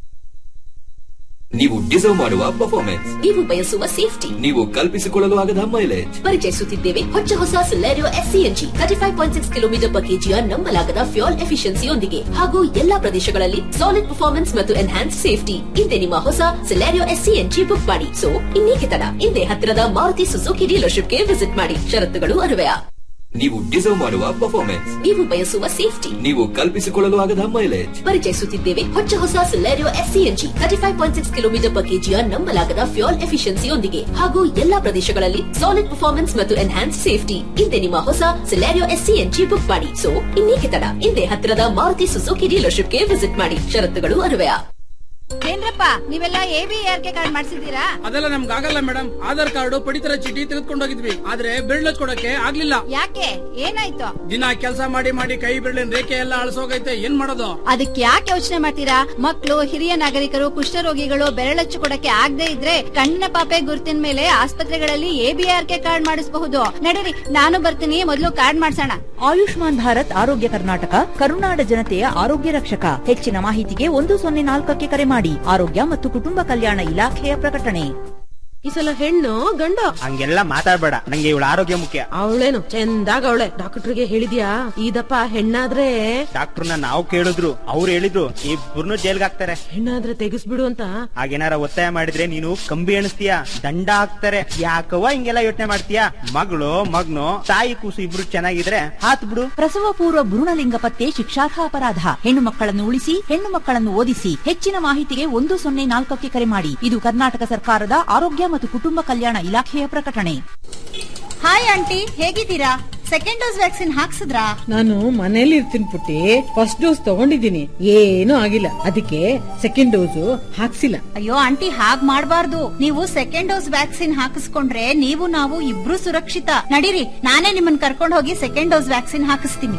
ನೀವು ಡಿಸರ್ವ್ ಮಾಡುವ ಪರ್ಫಾರ್ಮೆನ್ಸ್ ನೀವು ಬಯಸುವ ಸೇಫ್ಟಿ ನೀವು ಕಲ್ಪಿಸಿಕೊಳ್ಳಲು ಆಗದ ಮೈಲೇಜ್ ಪರಿಚಯಿಸುತ್ತಿದ್ದೇವೆ ಹೊಚ್ಚ ಹೊಸ Celerio S CNG thirty five point six kilometer per ಕೆಜಿಯ ನಂಬಲಾಗದ ಫ್ಯೂಲ್ ಎಫಿಷಿಯನ್ಸಿಯೊಂದಿಗೆ ಹಾಗೂ ಎಲ್ಲಾ ಪ್ರದೇಶಗಳಲ್ಲಿ ಸಾಲಿಡ್ ಪರ್ಫಾರ್ಮೆನ್ಸ್ ಮತ್ತು ಎನ್ಹಾನ್ಸ್ ಸೇಫ್ಟಿ ಇಂದೇ ನಿಮ್ಮ ಹೊಸ ಸಿಲೆರಿಯೋ ಎಸ್ಸಿಎನ್ಜಿ ಬುಕ್ ಮಾಡಿ ಸೊ ಇನ್ನೇಕೆ ತಡ ಇಂದೇ ಹತ್ತಿರದ ಮಾರುತಿ ಸುಜುಕಿ ಡೀಲರ್ಶಿಪ್ಗೆ ವಿಸಿಟ್ ಮಾಡಿ ಷರತ್ತುಗಳು ಅನ್ವಯ ನೀವು ಡಿಸರ್ವ್ ಮಾಡುವ ಪರ್ಫಾರ್ಮೆನ್ಸ್ ನೀವು ಬಯಸುವ ಸೇಫ್ಟಿ ನೀವು ಕಲ್ಪಿಸಿಕೊಳ್ಳಲು ಆಗದ ಮೈಲೇಜ್ ಪರಿಚಯಿಸುತ್ತಿದ್ದೇವೆ ಹೊಚ್ಚ ಹೊಸ Celerio S CNG thirty five point six kilometer per ಕೆಜಿಯ ನಂಬಲಾಗದ ಫ್ಯೂಲ್ ಎಫಿಷಿಯನ್ಸಿಯೊಂದಿಗೆ ಹಾಗೂ ಎಲ್ಲಾ ಪ್ರದೇಶಗಳಲ್ಲಿ ಸಾಲಿಡ್ ಪರ್ಫಾರ್ಮೆನ್ಸ್ ಮತ್ತು ಎನ್ಹಾನ್ಸ್ ಸೇಫ್ಟಿ ಹಿಂದೆ ನಿಮ್ಮ ಹೊಸ ಸಿಲೆರಿಯೋ ಎಸ್ಸಿಎನ್ಜಿ ಬುಕ್ ಮಾಡಿ ಸೊ ಇನ್ನೇಕೆ ತಡ ಹಿಂದೆ ಹತ್ತಿರದ ಮಾರುತಿ ಸುಜುಕಿ ಡೀಲರ್ಶಿಪ್ಗೆ ವಿಸಿಟ್ ಮಾಡಿ ಷರತ್ತುಗಳು ಅನ್ವಯ ಏನ್ರಪ್ಪ ನೀವೆಲ್ಲ ಎಬಿಆರ್ಕೆ ಕಾರ್ಡ್ ಮಾಡಿಸಿದ್ದೀರಾ ಅದೆಲ್ಲ ನಮ್ಗೆ ಆಗಲ್ಲ ಮೇಡಮ್ ಆಧಾರ್ ಕಾರ್ಡ್ ಪಡಿತರ ಚೀಟಿ ತೆಗೆದುಕೊಂಡು ಹೋಗಿದ್ವಿ ಆದ್ರೆ ಬೆರಳು ಕೊಡಕ್ಕೆ ಆಗ್ಲಿಲ್ಲ ಯಾಕೆ ಏನಾಯ್ತು ದಿನ ಕೆಲಸ ಮಾಡಿ ಮಾಡಿ ಕೈ ಬೆರಳಿನ ರೇಖೆ ಎಲ್ಲ ಅಳಸೋಗೈತೆ ಏನ್ ಮಾಡೋದು ಅದಕ್ಕೆ ಯಾಕೆ ಯೋಚನೆ ಮಾಡ್ತೀರಾ ಮಕ್ಕಳು ಹಿರಿಯ ನಾಗರಿಕರು ಕುಷ್ಠರೋಗಿಗಳು ಬೆರಳಚ್ಚು ಕೊಡಕ್ಕೆ ಆಗದೆ ಇದ್ರೆ ಕಣ್ಣಿನ ಪಾಪೆ ಗುರುತಿನ ಮೇಲೆ ಆಸ್ಪತ್ರೆಗಳಲ್ಲಿ ಎಬಿಆರ್ಕೆ ಕಾರ್ಡ್ ಮಾಡಿಸಬಹುದು ನಡೀರಿ ನಾನು ಬರ್ತೀನಿ ಮೊದಲು ಕಾರ್ಡ್ ಮಾಡ್ಸೋಣ ಆಯುಷ್ಮಾನ್ ಭಾರತ್ ಆರೋಗ್ಯ ಕರ್ನಾಟಕ ಕರುನಾಡ ಜನತೆಯ ಆರೋಗ್ಯ ರಕ್ಷಕ ಹೆಚ್ಚಿನ ಮಾಹಿತಿಗೆ ಒಂದು ಸೊನ್ನೆ ನಾಲ್ಕಕ್ಕೆ ಕರೆ ಮಾಡಿ ಆರೋಗ್ಯ ಮತ್ತು ಕುಟುಂಬ ಕಲ್ಯಾಣ ಇಲಾಖೆಯ ಪ್ರಕಟಣೆ ಈ ಸಲ ಹೆಣ್ಣು ಗಂಡ ಹಂಗೆಲ್ಲ ಮಾತಾಡ್ಬೇಡ ನಂಗೆ ಇವಳ ಆರೋಗ್ಯ ಮುಖ್ಯ ಅವಳೇನು ಚಂದಾಗ ಅವಳೆ ಡಾಕ್ಟರ್ಗೆ ಹೇಳಿದ್ಯಾ ಇದಪ್ಪ ಹೆಣ್ಣಾದ್ರೆ ಡಾಕ್ಟರ್ನ ನಾವು ಕೇಳಿದ್ರು ಅವ್ರು ಹೇಳಿದ್ರು ಇಬ್ಬರನ್ನು ಜೈಲ್ಗೆ ಹಾಕ್ತಾರೆ ಹೆಣ್ಣಾದ್ರೆ ತೆಗಿಸ್ಬಿಡು ಅಂತ ಹಾಗೇನಾರ ಒತ್ತಾಯ ಮಾಡಿದ್ರೆ ನೀನು ಕಂಬಿ ಎಣಿಸ್ತೀಯ ದಂಡ ಹಾಕ್ತಾರೆ ಯಾಕವ್ವ ಹಿಂಗೆಲ್ಲ ಯೋಚನೆ ಮಾಡ್ತೀಯ ಮಗಳು ಮಗ್ನು ತಾಯಿ ಕೂಸು ಇಬ್ರು ಚೆನ್ನಾಗಿದ್ರೆ ಹಾತ್ ಬಿಡು ಪ್ರಸವ ಪೂರ್ವ ಭ್ರೂಣಲಿಂಗ ಪತ್ತೆ ಶಿಕ್ಷಾರ್ಹ ಅಪರಾಧ ಹೆಣ್ಣು ಮಕ್ಕಳನ್ನು ಉಳಿಸಿ ಹೆಣ್ಣು ಮಕ್ಕಳನ್ನು ಓದಿಸಿ ಹೆಚ್ಚಿನ ಮಾಹಿತಿಗೆ ಒಂದು ಸೊನ್ನೆ ನಾಲ್ಕಕ್ಕೆ ಕರೆ ಮಾಡಿ ಇದು ಕರ್ನಾಟಕ ಸರ್ಕಾರದ ಆರೋಗ್ಯ ಮತ್ತು ಕುಟುಂಬ ಕಲ್ಯಾಣ ಇಲಾಖೆಯ ಪ್ರಕಟಣೆ ಹಾಯ್ ಆಂಟಿ ಹೇಗಿದ್ದೀರಾ ಸೆಕೆಂಡ್ ಡೋಸ್ ವ್ಯಾಕ್ಸಿನ್ ಹಾಕ್ಸಿದ್ರಾ ನಾನು ಮನೇಲಿ ಇರ್ತೀನಿ ಪುಟ್ಟಿ ಫಸ್ಟ್ ಡೋಸ್ ತಗೊಂಡಿದ್ದೀನಿ ಏನೂ ಆಗಿಲ್ಲ ಅದಕ್ಕೆ ಸೆಕೆಂಡ್ ಡೋಸು ಹಾಕ್ಸಿಲ್ಲ ಅಯ್ಯೋ ಆಂಟಿ ಹಾಗ್ ಮಾಡ್ಬಾರ್ದು ನೀವು ಸೆಕೆಂಡ್ ಡೋಸ್ ವ್ಯಾಕ್ಸಿನ್ ಹಾಕಿಸ್ಕೊಂಡ್ರೆ ನೀವು ನಾವು ಇಬ್ರು ಸುರಕ್ಷಿತ ನಡೀರಿ ನಾನೇ ನಿಮ್ಮನ್ನ ಕರ್ಕೊಂಡು ಹೋಗಿ ಸೆಕೆಂಡ್ ಡೋಸ್ ವ್ಯಾಕ್ಸಿನ್ ಹಾಕಿಸ್ತೀನಿ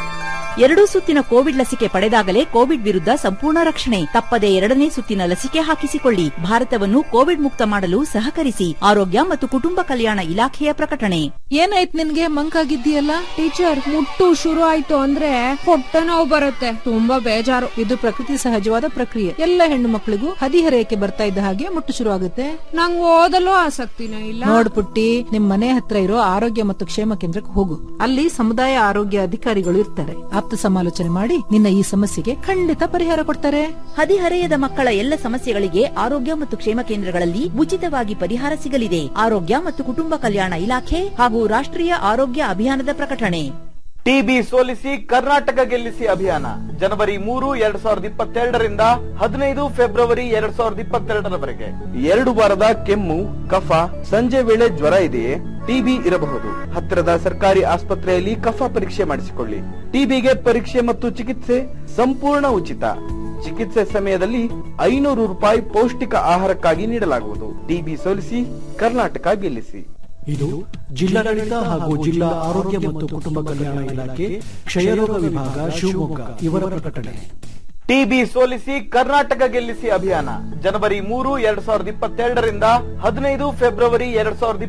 ಎರಡೂ ಸುತ್ತಿನ ಕೋವಿಡ್ ಲಸಿಕೆ ಪಡೆದಾಗಲೇ ಕೋವಿಡ್ ವಿರುದ್ಧ ಸಂಪೂರ್ಣ ರಕ್ಷಣೆ ತಪ್ಪದೆ ಎರಡನೇ ಸುತ್ತಿನ ಲಸಿಕೆ ಹಾಕಿಸಿಕೊಳ್ಳಿ ಭಾರತವನ್ನು ಕೋವಿಡ್ ಮುಕ್ತ ಮಾಡಲು ಸಹಕರಿಸಿ ಆರೋಗ್ಯ ಮತ್ತು ಕುಟುಂಬ ಕಲ್ಯಾಣ ಇಲಾಖೆಯ ಪ್ರಕಟಣೆ ಏನಾಯ್ತು ನಿನ್ಗೆ ಮಂಕಾಗಿದ್ದೀಯಲ್ಲ ಟೀಚರ್ ಮುಟ್ಟು ಶುರು ಆಯ್ತು ಅಂದ್ರೆ ಹೊಟ್ಟೆ ನೋವು ಬರುತ್ತೆ ತುಂಬಾ ಬೇಜಾರು ಇದು ಪ್ರಕೃತಿ ಸಹಜವಾದ ಪ್ರಕ್ರಿಯೆ ಎಲ್ಲ ಹೆಣ್ಣು ಮಕ್ಕಳಿಗೂ ಹದಿಹರೆಯಕ್ಕೆ ಬರ್ತಾ ಇದ್ದ ಹಾಗೆ ಮುಟ್ಟು ಶುರು ಆಗುತ್ತೆ ನಂಗ್ ಓದಲು ಆಸಕ್ತಿನೇ ಇಲ್ಲ ನೋಡ್ ಪುಟ್ಟಿ ನಿಮ್ ಮನೆ ಹತ್ರ ಇರೋ ಆರೋಗ್ಯ ಮತ್ತು ಕ್ಷೇಮ ಕೇಂದ್ರಕ್ಕೆ ಹೋಗು ಅಲ್ಲಿ ಸಮುದಾಯ ಆರೋಗ್ಯ ಅಧಿಕಾರಿಗಳು ಇರ್ತಾರೆ ಆಪ್ತ ಸಮಾಲೋಚನೆ ಮಾಡಿ ನಿನ್ನ ಈ ಸಮಸ್ಯೆಗೆ ಖಂಡಿತ ಪರಿಹಾರ ಕೊಡ್ತಾರೆ ಹದಿಹರೆಯದ ಮಕ್ಕಳ ಎಲ್ಲ ಸಮಸ್ಯೆಗಳಿಗೆ ಆರೋಗ್ಯ ಮತ್ತು ಕ್ಷೇಮ ಕೇಂದ್ರಗಳಲ್ಲಿ ಉಚಿತವಾಗಿ ಪರಿಹಾರ ಸಿಗಲಿದೆ ಆರೋಗ್ಯ ಮತ್ತು ಕುಟುಂಬ ಕಲ್ಯಾಣ ಇಲಾಖೆ ಹಾಗೂ ರಾಷ್ಟ್ರೀಯ ಆರೋಗ್ಯ ಅಭಿಯಾನದ ಪ್ರಕಟಣೆ ಟಿಬಿ ಸೋಲಿಸಿ ಕರ್ನಾಟಕ ಗೆಲ್ಲಿಸಿ ಅಭಿಯಾನ ಜನವರಿ ಮೂರು ಎರಡ್ ಸಾವಿರದ ಇಪ್ಪತ್ತೆರಡರಿಂದ ಹದಿನೈದು ಫೆಬ್ರವರಿ ಎರಡ್ ಸಾವಿರದ ಇಪ್ಪತ್ತೆರಡರವರೆಗೆ ಎರಡು ವಾರದ ಕೆಮ್ಮು ಕಫ ಸಂಜೆ ವೇಳೆ ಜ್ವರ ಇದೆಯೇ ಟಿಬಿ ಇರಬಹುದು ಹತ್ತಿರದ ಸರ್ಕಾರಿ ಆಸ್ಪತ್ರೆಯಲ್ಲಿ ಕಫ ಪರೀಕ್ಷೆ ಮಾಡಿಸಿಕೊಳ್ಳಿ ಟಿಬಿಗೆ ಪರೀಕ್ಷೆ ಮತ್ತು ಚಿಕಿತ್ಸೆ ಸಂಪೂರ್ಣ ಉಚಿತ ಚಿಕಿತ್ಸೆ ಸಮಯದಲ್ಲಿ ಐನೂರು ರೂಪಾಯಿ ಪೌಷ್ಟಿಕ ಆಹಾರಕ್ಕಾಗಿ ನೀಡಲಾಗುವುದು ಟಿಬಿ ಸೋಲಿಸಿ ಕರ್ನಾಟಕ ಗೆಲ್ಲಿಸಿ ಇದು ಜಿಲ್ಲಾಡಳಿತ ಹಾಗೂ ಜಿಲ್ಲಾ ಆರೋಗ್ಯ ಮತ್ತು ಕುಟುಂಬ ಕಲ್ಯಾಣ ಇಲಾಖೆ ಕ್ಷಯರೋಗ ವಿಭಾಗ ಶಿವಮೊಗ್ಗ ಇವರ ಪ್ರಕಟಣೆ ಟಿಬಿ ಸೋಲಿಸಿ ಕರ್ನಾಟಕ ಗೆಲ್ಲಿಸಿ ಅಭಿಯಾನ ಜನವರಿ ಮೂರು ಎರಡ್ ಸಾವಿರದ ಇಪ್ಪತ್ತೆರಡರಿಂದ ಹದಿನೈದು ಫೆಬ್ರವರಿ ಎರಡ್ ಸಾವಿರದ